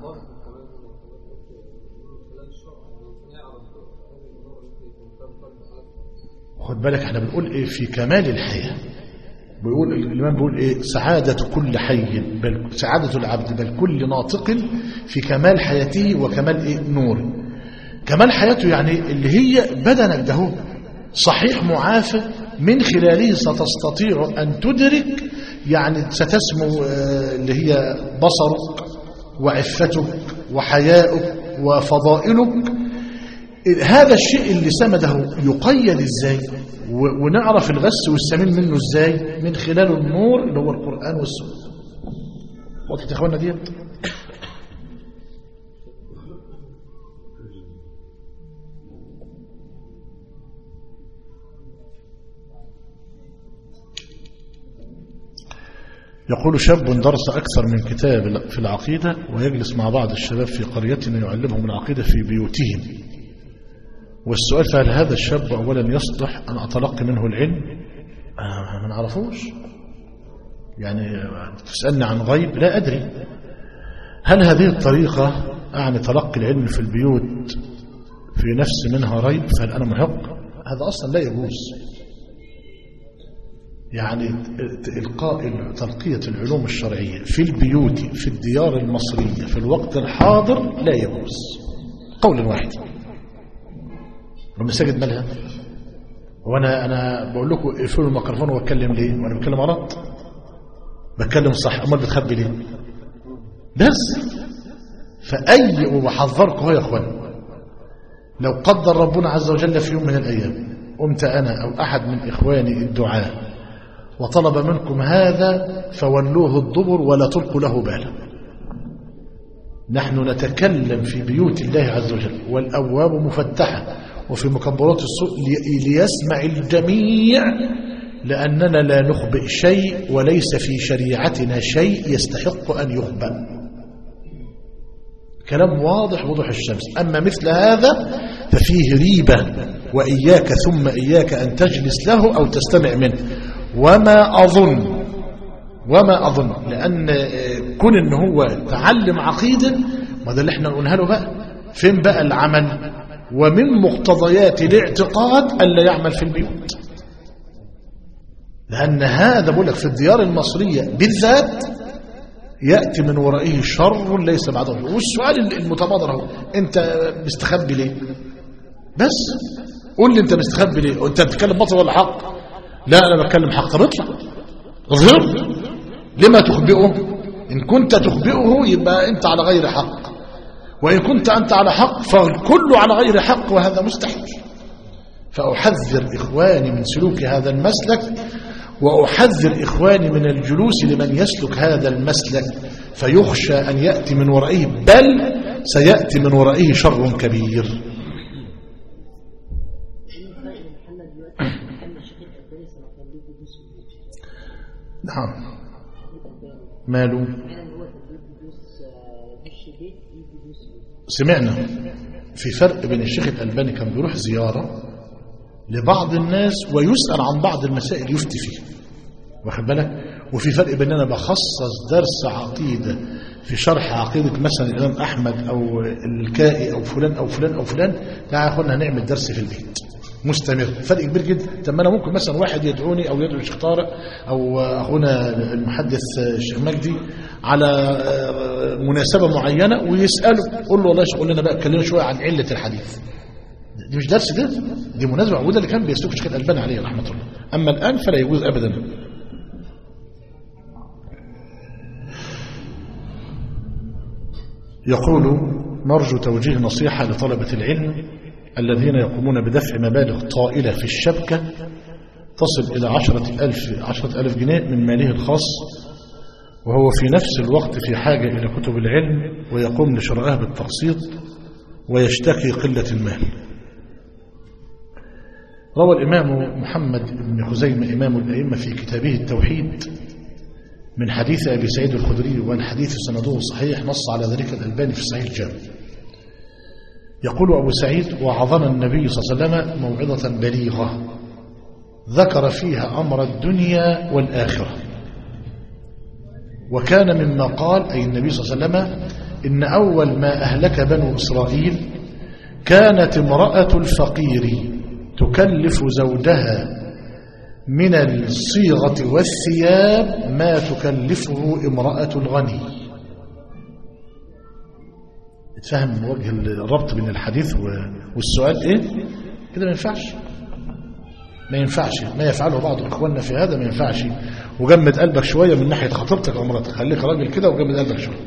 خد بالك احنا بنقول ايه في كمال الحياة بيقول الإمام بيقول ايه سعادة كل حي بل سعادة العبد بل كل ناطق في كمال حياته وكمال ايه نوره كمال حياته يعني اللي هي بدنك ده هو صحيح معافى من خلاله ستستطيع أن تدرك يعني ستسمو آه، اللي هي بصرك وعفتك وحياؤك وفضائلك هذا الشيء اللي سمده يقيد ازاي و- ونعرف الغس والسمين منه ازاي من خلال النور اللي هو القرآن والسنة وقت يا اخوانا ديت يقول شاب درس أكثر من كتاب في العقيدة ويجلس مع بعض الشباب في قريتنا يعلمهم العقيدة في بيوتهم والسؤال فهل هذا الشاب أولا يصلح أن أتلقي منه العلم آه، ما نعرفوش يعني تسألني عن غيب لا أدري هل هذه الطريقة أعني تلقي العلم في البيوت في نفس منها ريب فهل أنا محق هذا أصلا لا يجوز يعني إلقاء تلقية العلوم الشرعية في البيوت في الديار المصرية في الوقت الحاضر لا يجوز قولا واحد والمساجد مالها وانا انا بقول لكم اقفلوا الميكروفون واتكلم ليه وانا بتكلم غلط بتكلم صح امال بتخبي ليه بس فاي وبحذركم اهو يا اخوان لو قدر ربنا عز وجل في يوم من الايام قمت انا او احد من اخواني الدعاء وطلب منكم هذا فولوه الدبر ولا تلقوا له بالا نحن نتكلم في بيوت الله عز وجل والابواب مفتحه وفي مكبرات الصوت ليسمع الجميع لأننا لا نخبئ شيء وليس في شريعتنا شيء يستحق أن يخبأ كلام واضح وضوح الشمس أما مثل هذا ففيه ريبة وإياك ثم إياك أن تجلس له أو تستمع منه وما أظن وما أظن لأن كون إن هو تعلم عقيدة ما ده اللي احنا نقولها له بقى فين بقى العمل ومن مقتضيات الاعتقاد ألا يعمل في البيوت لأن هذا بقول لك في الديار المصرية بالذات يأتي من ورائه شر ليس بعده والسؤال المتبادر هو أنت مستخبي ليه بس قول لي أنت مستخبي ليه وأنت بتتكلم باطل ولا حق لا أنا بتكلم حق طب اطلع اظهر لما تخبئه إن كنت تخبئه يبقى أنت على غير حق وإن كنت أنت على حق فالكل على غير حق وهذا مستحيل فأحذر إخواني من سلوك هذا المسلك وأحذر إخواني من الجلوس لمن يسلك هذا المسلك فيخشى أن يأتي من ورائه بل سيأتي من ورائه شر كبير نعم ماله سمعنا في فرق بين الشيخ الألباني كان بيروح زيارة لبعض الناس ويسأل عن بعض المسائل يفتي فيها واخد بالك وفي فرق بين انا بخصص درس عقيدة في شرح عقيدة مثلا الإمام أحمد أو الكائي أو فلان أو فلان أو فلان تعالى يا أخوانا هنعمل درس في البيت مستمر فرق كبير جدا طب ما انا ممكن مثلا واحد يدعوني او يدعو الشيخ طارق او اخونا المحدث الشيخ مجدي على مناسبه معينه ويساله قول له والله قول لنا بقى اتكلمنا شويه عن عله الحديث دي مش درس ده دي مناسبه وده اللي كان بيسلك الشيخ الالباني عليه رحمه الله اما الان فلا يجوز ابدا يقول نرجو توجيه نصيحه لطلبه العلم الذين يقومون بدفع مبالغ طائلة في الشبكة تصل إلى عشرة ألف, عشرة ألف جنيه من ماله الخاص وهو في نفس الوقت في حاجة إلى كتب العلم ويقوم لشرائها بالتقسيط ويشتكي قلة المال روى الإمام محمد بن خزيمة إمام الأئمة في كتابه التوحيد من حديث أبي سعيد الخدري والحديث سنده صحيح نص على ذلك الألباني في صحيح الجامع يقول أبو سعيد وعظنا النبي صلى الله عليه وسلم موعظة بليغة ذكر فيها أمر الدنيا والآخرة وكان مما قال أي النبي صلى الله عليه وسلم إن أول ما أهلك بنو إسرائيل كانت امرأة الفقير تكلف زوجها من الصيغة والثياب ما تكلفه امرأة الغني تفهم وجه الربط بين الحديث والسؤال ايه كده ما ينفعش ما ينفعش ما يفعله بعض اخواننا في هذا ما ينفعش وجمد قلبك شويه من ناحيه خطيبتك او مراتك خليك راجل كده وجمد قلبك شويه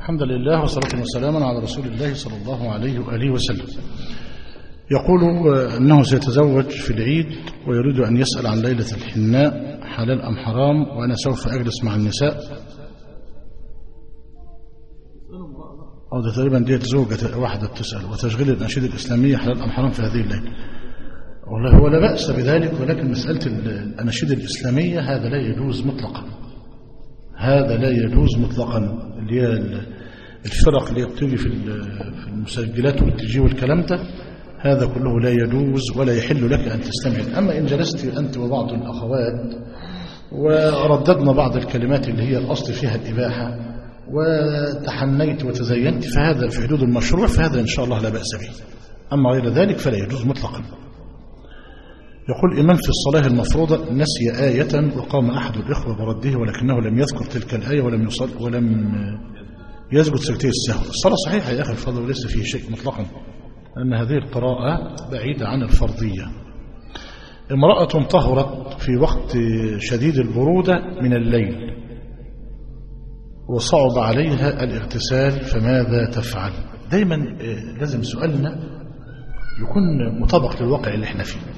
الحمد لله وصلاة وسلاما على رسول الله صلى الله عليه وآله وسلم يقول أنه سيتزوج في العيد ويريد أن يسأل عن ليلة الحناء حلال أم حرام وأنا سوف أجلس مع النساء أو ده تقريبا ديت زوجة واحدة بتسأل وتشغيل الأنشطة الإسلامية حلال أم حرام في هذه الليلة والله هو لا بأس بذلك ولكن مسألة الأناشيد الإسلامية هذا لا يجوز مطلقا هذا لا يجوز مطلقا اللي هي الفرق اللي بتيجي في في المسجلات والتجي والكلام ده هذا كله لا يجوز ولا يحل لك أن تستمع أما إن جلست أنت وبعض الأخوات ورددنا بعض الكلمات اللي هي الأصل فيها الإباحة وتحنيت وتزينت فهذا في حدود المشروع فهذا إن شاء الله لا بأس به أما غير ذلك فلا يجوز مطلقا يقول إمام في الصلاة المفروضة نسي آية وقام أحد الإخوة برده ولكنه لم يذكر تلك الآية ولم يصل ولم يسجد سجدتي السهو الصلاة صحيحة يا أخي الفضل وليس فيه شيء مطلقا أن هذه القراءة بعيدة عن الفرضية امرأة طهرت في وقت شديد البرودة من الليل وصعب عليها الاغتسال فماذا تفعل دايما لازم سؤالنا يكون مطابق للواقع اللي احنا فيه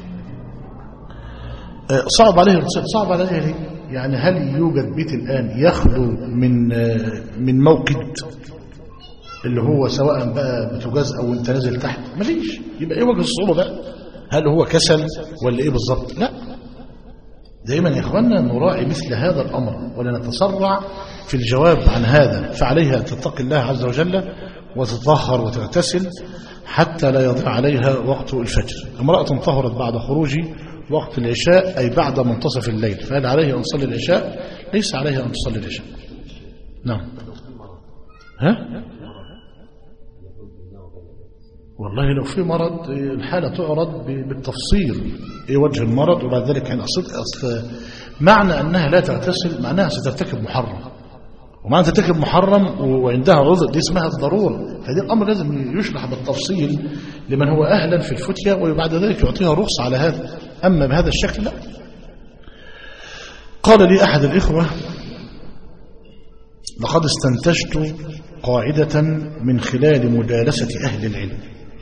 صعب عليه الاغتسال صعب عليها ليه يعني هل يوجد بيت الآن يخلو من من موقد اللي هو سواء بقى بتجاز او انت نازل تحت مفيش يبقى ايه وجه الصعوبه بقى هل هو كسل ولا ايه بالظبط لا دايما يا اخواننا نراعي مثل هذا الامر ولا نتسرع في الجواب عن هذا فعليها ان تتقي الله عز وجل وتطهر وتغتسل حتى لا يضيع عليها وقت الفجر امرأة طهرت بعد خروج وقت العشاء أي بعد منتصف الليل فهل عليها أن تصلي العشاء ليس عليها أن تصلي العشاء نعم ها والله لو في مرض الحالة تعرض بالتفصيل ايه وجه المرض وبعد ذلك يعني أصل معنى أنها لا تغتسل معناها سترتكب محرم ومعنى ترتكب محرم وعندها عذر دي اسمها الضرورة فدي الأمر لازم يشرح بالتفصيل لمن هو أهلا في الفتية وبعد ذلك يعطيها رخصة على هذا أما بهذا الشكل لا قال لي أحد الإخوة لقد استنتجت قاعدة من خلال مجالسة أهل العلم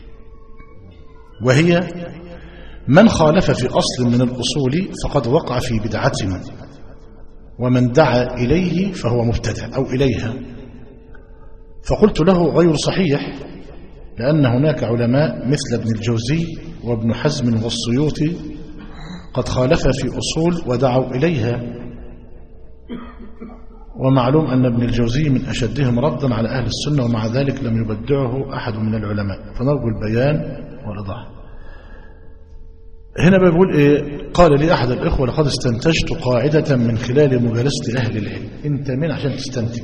وهي من خالف في أصل من الأصول فقد وقع في بدعة ومن دعا إليه فهو مبتدع أو إليها فقلت له غير صحيح لأن هناك علماء مثل ابن الجوزي وابن حزم والسيوطي قد خالف في أصول ودعوا إليها ومعلوم أن ابن الجوزي من أشدهم ردا على أهل السنة ومع ذلك لم يبدعه أحد من العلماء فنرجو البيان والإضاحة هنا بيقول إيه قال لي أحد الإخوة لقد استنتجت قاعدة من خلال مجالسة أهل العلم أنت مين عشان تستنتج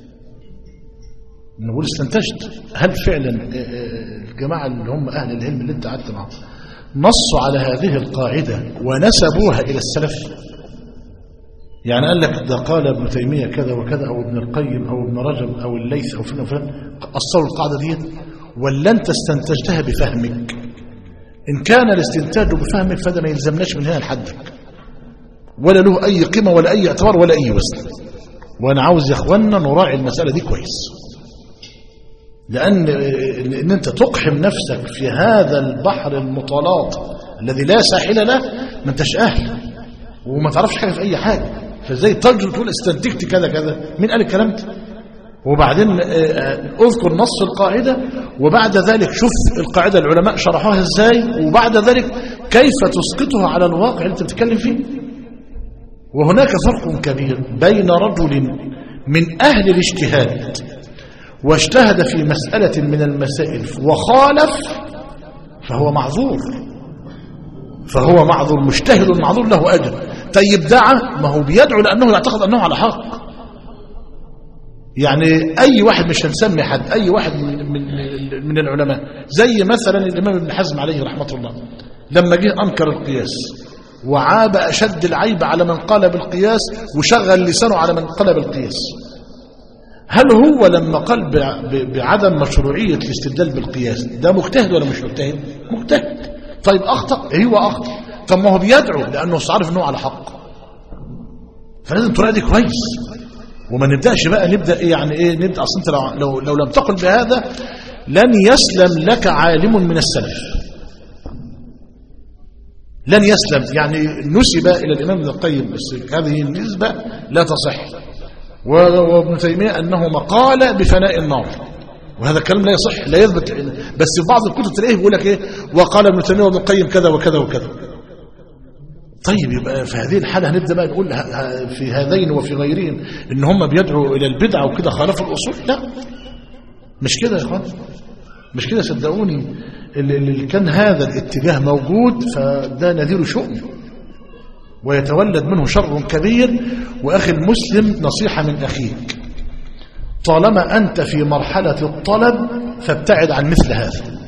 نقول استنتجت هل فعلا الجماعة اللي هم أهل العلم اللي انت قعدت معهم نصوا على هذه القاعدة ونسبوها إلى السلف يعني قال لك ده قال ابن تيمية كذا وكذا أو ابن القيم أو ابن رجب أو الليث أو فلان وفلان أصلوا القاعدة دي ولا أنت استنتجتها بفهمك إن كان الاستنتاج بفهمك فده ما يلزمناش من هنا لحدك ولا له أي قيمة ولا أي اعتبار ولا أي وزن وأنا عاوز يا أخوانا نراعي المسألة دي كويس لأن إن أنت تقحم نفسك في هذا البحر المطالاط الذي لا ساحل له ما انتش أهل وما تعرفش حاجة في أي حاجة فازاي تجر تقول استنتجت كذا كذا مين قال الكلام ده وبعدين اذكر نص القاعدة وبعد ذلك شوف القاعدة العلماء شرحوها ازاي وبعد ذلك كيف تسقطها على الواقع اللي انت بتتكلم فيه وهناك فرق كبير بين رجل من أهل الاجتهاد واجتهد في مسألة من المسائل وخالف فهو معذور فهو معذور مجتهد معذور له أجر طيب دعا ما هو بيدعو لأنه يعتقد أنه على حق يعني أي واحد مش هنسمي حد أي واحد من, من, من العلماء زي مثلا الإمام ابن حزم عليه رحمة الله لما جه أنكر القياس وعاب أشد العيب على من قال بالقياس وشغل لسانه على من قال بالقياس هل هو لما قال بعدم مشروعية الاستدلال بالقياس ده مجتهد ولا مش مجتهد مجتهد طيب أخطأ ايوه أخطأ طب ما هو بيدعو لأنه عارف أنه على حق فلازم تراعي دي كويس وما نبداش بقى نبدا ايه يعني ايه نبدا اصل انت لو, لو لو لم تقل بهذا لن يسلم لك عالم من السلف لن يسلم يعني نسب الى الامام ابن القيم بس هذه النسبه لا تصح و- وابن تيميه انه مقال بفناء النار وهذا الكلام لا يصح لا يثبت بس في بعض الكتب تلاقيه بيقول لك ايه وقال ابن تيميه وابن القيم كذا وكذا وكذا طيب يبقى في هذه الحالة هنبدأ بقى نقول ه- ه- في هذين وفي غيرهم إن هم بيدعوا إلى البدعة وكده خالفوا الأصول لا مش كده يا إخوان مش كده صدقوني اللي اللي كان هذا الاتجاه موجود فده نذير شؤم ويتولد منه شر كبير وأخي المسلم نصيحة من أخيك طالما أنت في مرحلة الطلب فابتعد عن مثل هذا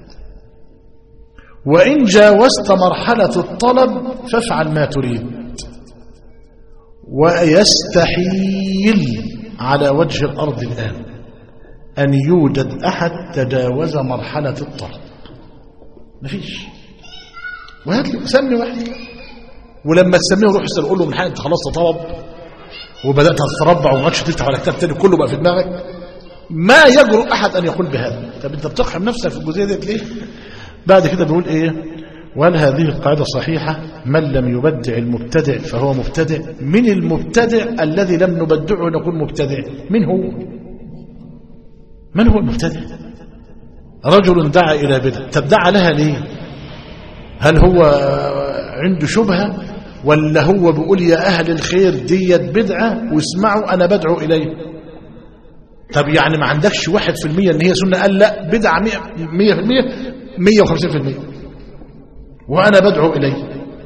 وإن جاوزت مرحلة الطلب فافعل ما تريد ويستحيل على وجه الأرض الآن أن يوجد أحد تجاوز مرحلة الطلب مفيش وهات لي سمي واحد ولما تسميه روح اسال قول له من حق انت خلاص تطلب وبدات تتربع وما عادش تفتح على كتاب تاني كله بقى في دماغك ما يجرؤ احد ان يقول بهذا طب انت بتقحم نفسك في الجزئيه ديت ليه بعد كده بيقول ايه وهل هذه القاعدة صحيحة من لم يبدع المبتدع فهو مبتدع من المبتدع الذي لم نبدعه نقول مبتدع من هو من هو المبتدع رجل دعا إلى بدع طب دعا لها ليه هل هو عنده شبهة ولا هو بيقول يا أهل الخير ديت بدعة واسمعوا أنا بدعو إليه طب يعني ما عندكش واحد في المية ان هي سنة قال لا بدعة مية, مية في المية مية وخمسين في المية وأنا بدعو إليه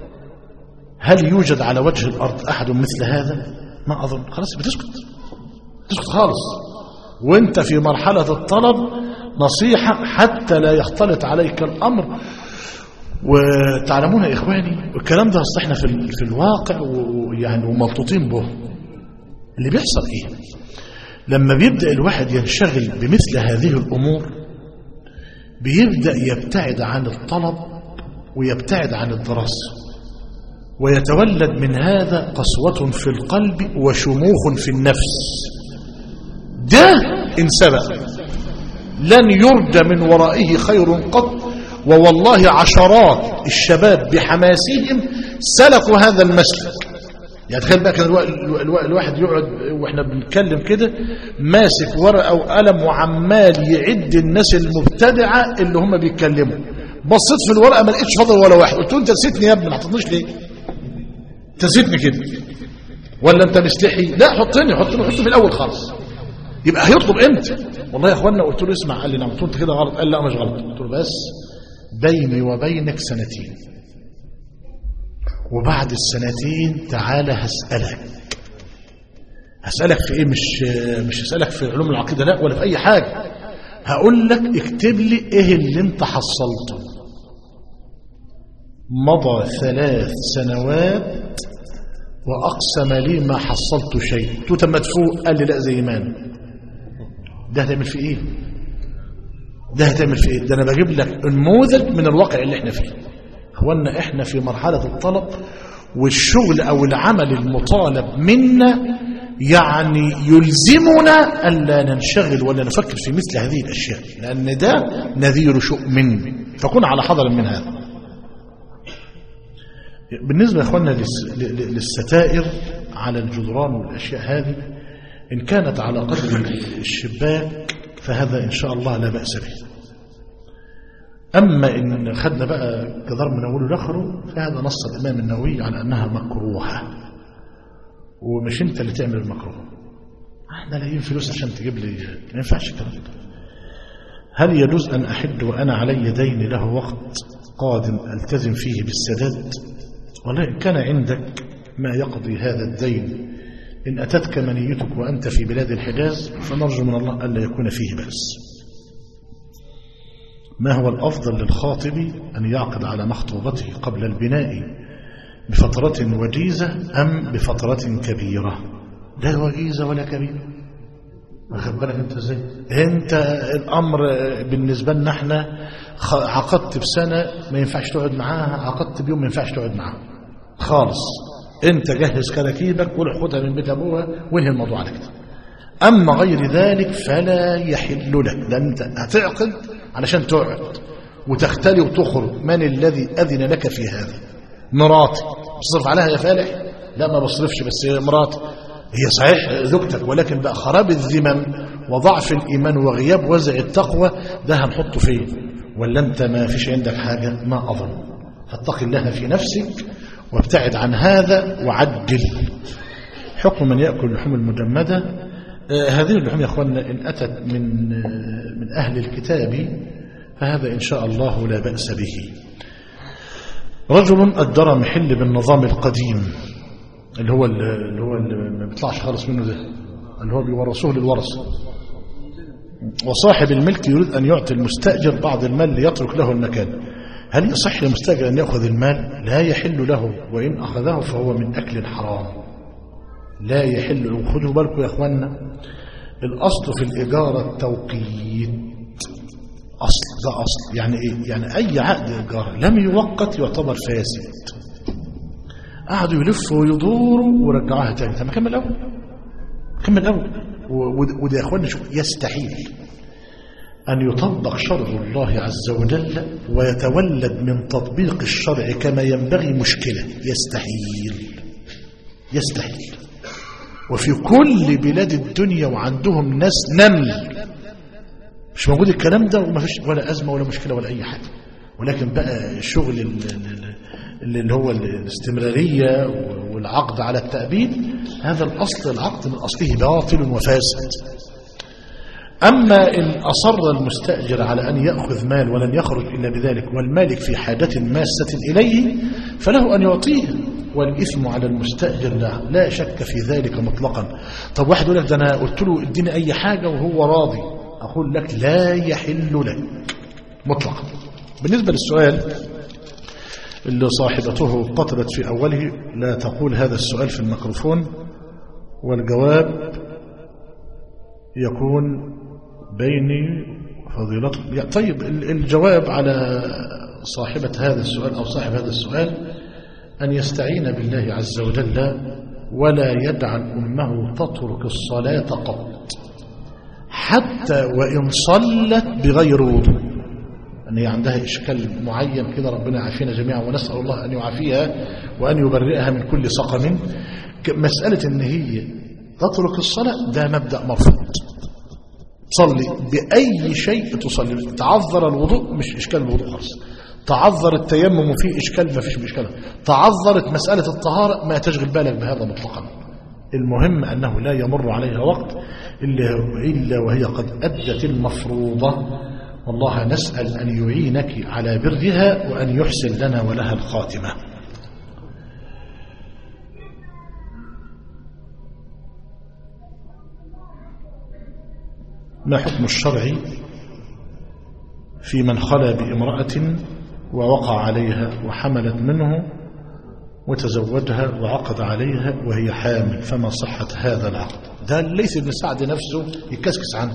هل يوجد على وجه الأرض أحد مثل هذا ما أظن خلاص بتسكت تسكت خالص وانت في مرحلة الطلب نصيحة حتى لا يختلط عليك الأمر وتعلمون يا إخواني الكلام ده اصل احنا في, ال- في الواقع ويعني ومبطوطين به اللي بيحصل ايه لما بيبدأ الواحد ينشغل بمثل هذه الأمور بيبدأ يبتعد عن الطلب ويبتعد عن الدراسة ويتولد من هذا قسوة في القلب وشموخ في النفس ده إن سبق لن يرجى من ورائه خير قط ووالله عشرات الشباب بحماسهم سلكوا هذا المسلك يعني تخيل بقى كان الوا- الوا- الوا- الواحد يقعد واحنا بنتكلم كده ماسك ورقه وقلم وعمال يعد الناس المبتدعه اللي هم بيتكلموا بصيت في الورقه ما لقيتش فاضل ولا واحد قلت له انت نسيتني يا ابني ما حطيتنيش ليه؟ انت نسيتني كده ولا انت مستحي لا حطني حطني حطني في الاول خالص يبقى هيطلب امتى والله يا اخوانا قلت له اسمع قال لي نعم قلت له انت كده غلط قال لا مش غلط قلت له بس بيني وبينك سنتين وبعد السنتين تعالى هسألك هسألك في ايه مش مش هسألك في علوم العقيدة لا ولا في اي حاجة هقول لك اكتب لي ايه اللي انت حصلته مضى ثلاث سنوات واقسم لي ما حصلت شيء قلت له طب ما تفوق قال لي لا زي ما انا ده هتعمل في ايه ده هتعمل في ايه ده انا بجيب لك نموذج من الواقع اللي احنا فيه اخوانا احنا في مرحلة الطلب والشغل او العمل المطالب منا يعني يلزمنا ألا ننشغل ولا نفكر في مثل هذه الأشياء لأن ده نذير شؤم فكن على حذر من هذا بالنسبة يا أخوانا للس- ل- ل- للستائر على الجدران والأشياء هذه إن كانت على قدر الشباك فهذا إن شاء الله لا بأس به أما إن خدنا بقى جدار من أوله لآخره فهذا نص الإمام النووي على أنها مكروهة ومش أنت اللي تعمل المكروه احنا لاقيين فلوس عشان تجيب لي ما ينفعش الكلام ده هل يجوز أن أحد وأنا علي دين له وقت قادم ألتزم فيه بالسداد والله إن كان عندك ما يقضي هذا الدين إن أتتك منيتك وأنت في بلاد الحجاز فنرجو من الله ألا يكون فيه بأس ما هو الأفضل للخاطب أن يعقد على مخطوبته قبل البناء بفترة وجيزة أم بفترة كبيرة لا وجيزة ولا كبيرة واخد بالك انت ازاي انت الامر بالنسبه لنا احنا خ- عقدت بسنه ما ينفعش تقعد معاها عقدت بيوم ما ينفعش تقعد معاها خالص انت جهز كراكيبك وروح خدها من بيت ابوها وانهي الموضوع على كده اما غير ذلك فلا يحل لك ده انت هتعقد علشان تقعد وتختلي وتخرج من الذي اذن لك في هذا مراتي بتصرف عليها يا فالح لا ما بصرفش بس هي مراتي هي صحيح زوجتك ولكن بقى خراب الذمم وضعف الايمان وغياب وزع التقوى ده هنحطه فين ولا انت ما فيش عندك حاجه ما اظن فاتق الله في نفسك وابتعد عن هذا وعجل حكم من ياكل اللحوم المجمده آه هذه اللحوم يا اخواننا ان اتت من آه من اهل الكتاب فهذا ان شاء الله لا باس به رجل أجر محل بالنظام القديم اللي هو اللي هو اللي ما بيطلعش خالص منه ده اللي هو بيورثوه للورثة وصاحب الملك يريد أن يعطي المستأجر بعض المال ليترك له المكان هل يصح للمستأجر أن يأخذ المال لا يحل له وإن أخذه فهو من أكل حرام لا يحل خذوا بالكم يا أخوانا الأصل في الإجارة التوقيت أصل ده أصل يعني إيه يعني أي عقد إيجار لم يوقت يعتبر فاسد قعدوا يلفوا ويدوروا ورجعوها تاني طب ما كمل الأول كمل الأول وده يا أخوانا شوف يستحيل أن يطبق شرع الله عز وجل ويتولد من تطبيق الشرع كما ينبغي مشكلة يستحيل يستحيل وفي كل بلاد الدنيا وعندهم ناس نمل مش موجود الكلام ده وما فيش ولا أزمة ولا مشكلة ولا أي حاجة ولكن بقى الشغل اللي هو الاستمرارية والعقد على التأبيد هذا الأصل العقد من أصله باطل وفاسد أما إن أصر المستأجر على أن يأخذ مال ولن يخرج إلا بذلك والمالك في حاجة ماسة إليه فله أن يعطيه والإثم على المستأجر لا, لا شك في ذلك مطلقا طب واحد يقول لك ده أنا قلت له اديني أي حاجة وهو راضي أقول لك لا يحل لك مطلقا بالنسبة للسؤال اللي صاحبته قتلت في أوله لا تقول هذا السؤال في الميكروفون والجواب يكون بيني فضيلته طيب الجواب على صاحبة هذا السؤال أو صاحب هذا السؤال أن يستعين بالله عز وجل ولا يجعل أمه تترك الصلاة قط حتى وإن صلت بغير وضوء أن هي عندها إشكال معين كده ربنا يعافينا جميعا ونسأل الله أن يعافيها وأن يبرئها من كل سقم مسألة أن هي تترك الصلاة ده مبدأ مرفوض تصلي بأي شيء تصلي تعذر الوضوء مش إشكال الوضوء خالص تعذر التيمم وفيه إشكال ما فيش مشكلة تعذرت مسألة الطهارة ما تشغل بالك بهذا مطلقا المهم أنه لا يمر عليها وقت إلا, إلا وهي قد أدت المفروضة والله نسأل أن يعينك على برها وأن يحسن لنا ولها الخاتمة ما حكم الشرع في من خلى بامرأة ووقع عليها وحملت منه وتزوجها وعقد عليها وهي حامل فما صحة هذا العقد ده ليس ابن سعد نفسه يكسكس عنه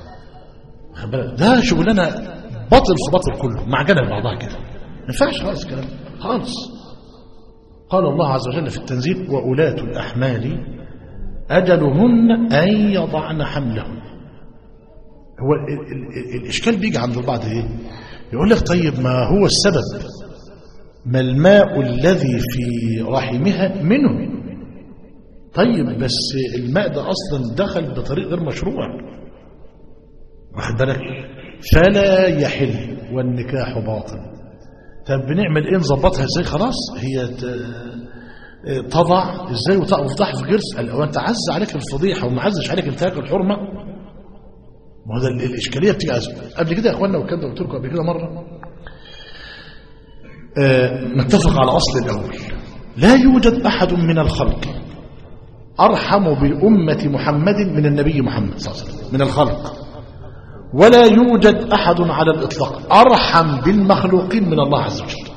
ده شغلنا بطل في بطل كله معجنة بعضها كده ما ينفعش خالص الكلام خالص قال الله عز وجل في التنزيل وأولاة الأحمال أجلهن أن يضعن حملهن هو ال ال الإشكال بيجي عند البعض إيه يقول لك طيب ما هو السبب ما الماء الذي في رحمها منه طيب بس الماء ده أصلا دخل بطريق غير مشروع واخد بالك فلا يحل والنكاح باطل طب بنعمل ايه نظبطها ازاي خلاص هي تضع ازاي وتفضح في جرس لو انت عز عليك الفضيحه وما عزش عليك انتهاك الحرمه ما هو ده الاشكاليه بتيجي قبل كده يا اخوانا وكان قلت لكم قبل كده مره آه نتفق على اصل الاول لا يوجد احد من الخلق ارحم بامه محمد من النبي محمد صلى الله عليه وسلم من الخلق ولا يوجد احد على الاطلاق ارحم بالمخلوقين من الله عز وجل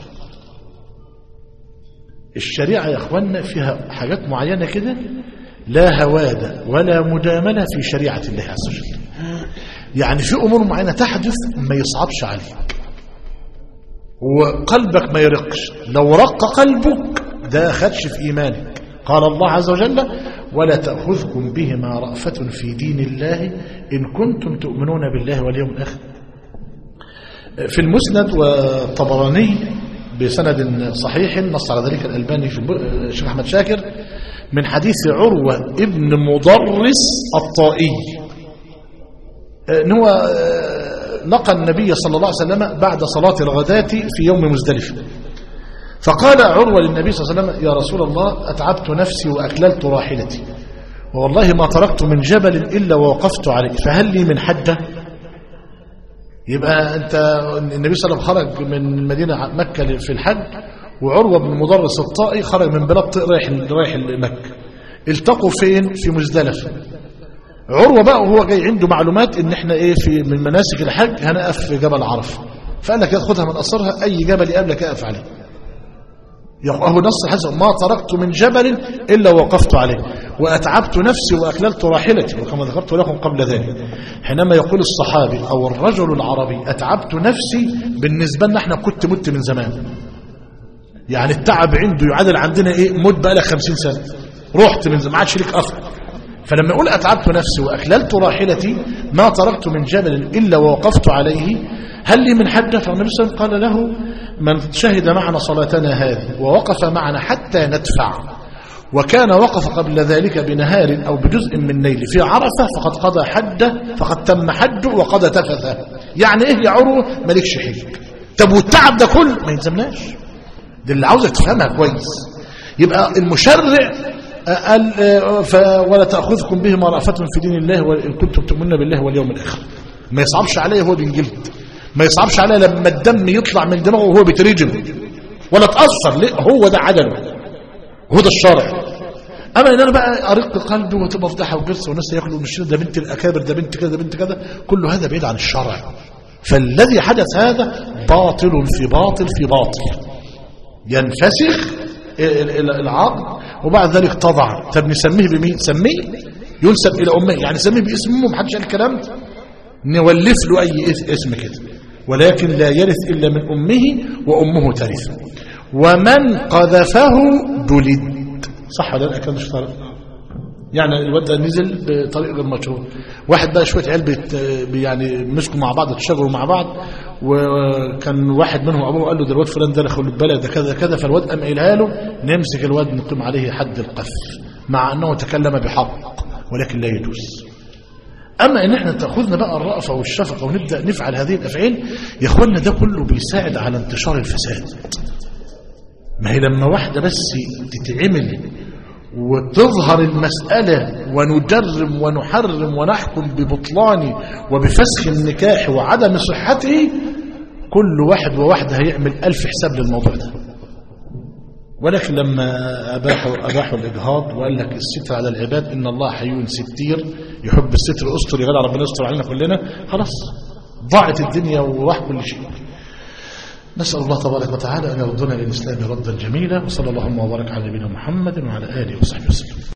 الشريعه يا اخوانا فيها حاجات معينه كده لا هواده ولا مجامله في شريعه الله عز وجل يعني في امور معينه تحدث ما يصعبش عليك وقلبك ما يرقش لو رق قلبك ده خدش في ايمانك قال الله عز وجل ولا تأخذكم بهما رأفة في دين الله إن كنتم تؤمنون بالله واليوم الآخر في المسند والطبراني بسند صحيح نص على ذلك الألباني في الشيخ أحمد شاكر من حديث عروة ابن مضرس الطائي ان هو لقى النبي صلى الله عليه وسلم بعد صلاة الغداة في يوم مزدلفة فقال عروة للنبي صلى الله عليه وسلم يا رسول الله أتعبت نفسي وأكللت راحلتي والله ما تركت من جبل إلا ووقفت عليه فهل لي من حجة يبقى أنت النبي صلى الله عليه وسلم خرج من مدينة مكة في الحج وعروة بن مدرس الطائي خرج من بلاد رايح رايح مكة التقوا فين في مزدلفة عروة بقى وهو جاي عنده معلومات ان احنا ايه في من مناسك الحج هنقف في جبل عرفة فقال لك ياخدها من اثرها اي جبل يقابلك اقف عليه هو نص الحديث ما تركت من جبل الا وقفت عليه واتعبت نفسي واكللت راحلتي وكما ذكرت لكم قبل ذلك حينما يقول الصحابي او الرجل العربي اتعبت نفسي بالنسبه لنا احنا كنت مت من زمان يعني التعب عنده يعادل عندنا ايه مت بقى لك 50 سنه رحت من زمان ما عادش ليك اثر فلما يقول أتعبت نفسي وأكللت راحلتي ما تركت من جبل إلا ووقفت عليه هل لي من حجة فالنبي صلى الله عليه وسلم قال له من شهد معنا صلاتنا هذه ووقف معنا حتى ندفع وكان وقف قبل ذلك بنهار أو بجزء من ليل في عرفة فقد قضى حده فقد تم حده وقضى تفثه يعني إيه يا عروة مالكش حج طب والتعب ده كله ما يلزمناش دي اللي عاوزك تفهمها كويس يبقى المشرع قال ولا تأخذكم بهما رأفة في دين الله وإن كنتم تؤمنون بالله واليوم الآخر ما يصعبش عليه وهو بينجلد ما يصعبش عليه لما الدم يطلع من دماغه وهو بيترجم ولا تأثر ليه هو ده عدله هو ده الشرع أما إن أنا بقى أرق قلبي وتبقى فضحة وقصة وناس ياكلوا مش ده بنت الأكابر ده بنت كذا ده بنت كذا كل هذا بعيد عن الشرع فالذي حدث هذا باطل في باطل في باطل ينفسخ العقد وبعد ذلك تضع طب نسميه بمين سميه ينسب الى امه يعني سميه باسم امه محدش قال الكلام ده نولف له اي اسم كده ولكن لا يرث الا من امه وامه ترث ومن قذفه جلد صح ولا لا كان مش طارق يعني الواد ده نزل بطريق غير مشروع واحد بقى شويه عيال يعني مسكوا مع بعض اتشاجروا مع بعض وكان واحد منهم ابوه قال له ده الواد فلان ده خلي بالك ده كذا كذا فالواد قام قايلها له نمسك الواد نقيم عليه حد القذف مع انه تكلم بحق ولكن لا يجوز اما ان احنا تاخذنا بقى الرأفه والشفقه ونبدا نفعل هذه الافعال يا اخوانا ده كله بيساعد على انتشار الفساد ما هي لما واحده بس تتعمل وتظهر المسألة ونجرم ونحرم ونحكم ببطلان وبفسخ النكاح وعدم صحته كل واحد وواحدة هيعمل ألف حساب للموضوع ده ولكن لما أباحوا, أباحوا الإجهاض وقال لك الستر على العباد إن الله حي ستير يحب الستر أستر يغلى ربنا يستر علينا كلنا خلاص ضاعت الدنيا وراح كل شيء نسأل الله تبارك وتعالى أن يردنا للإسلام ردا جميلا وصلى اللهم وبارك على نبينا محمد وعلى آله وصحبه وسلم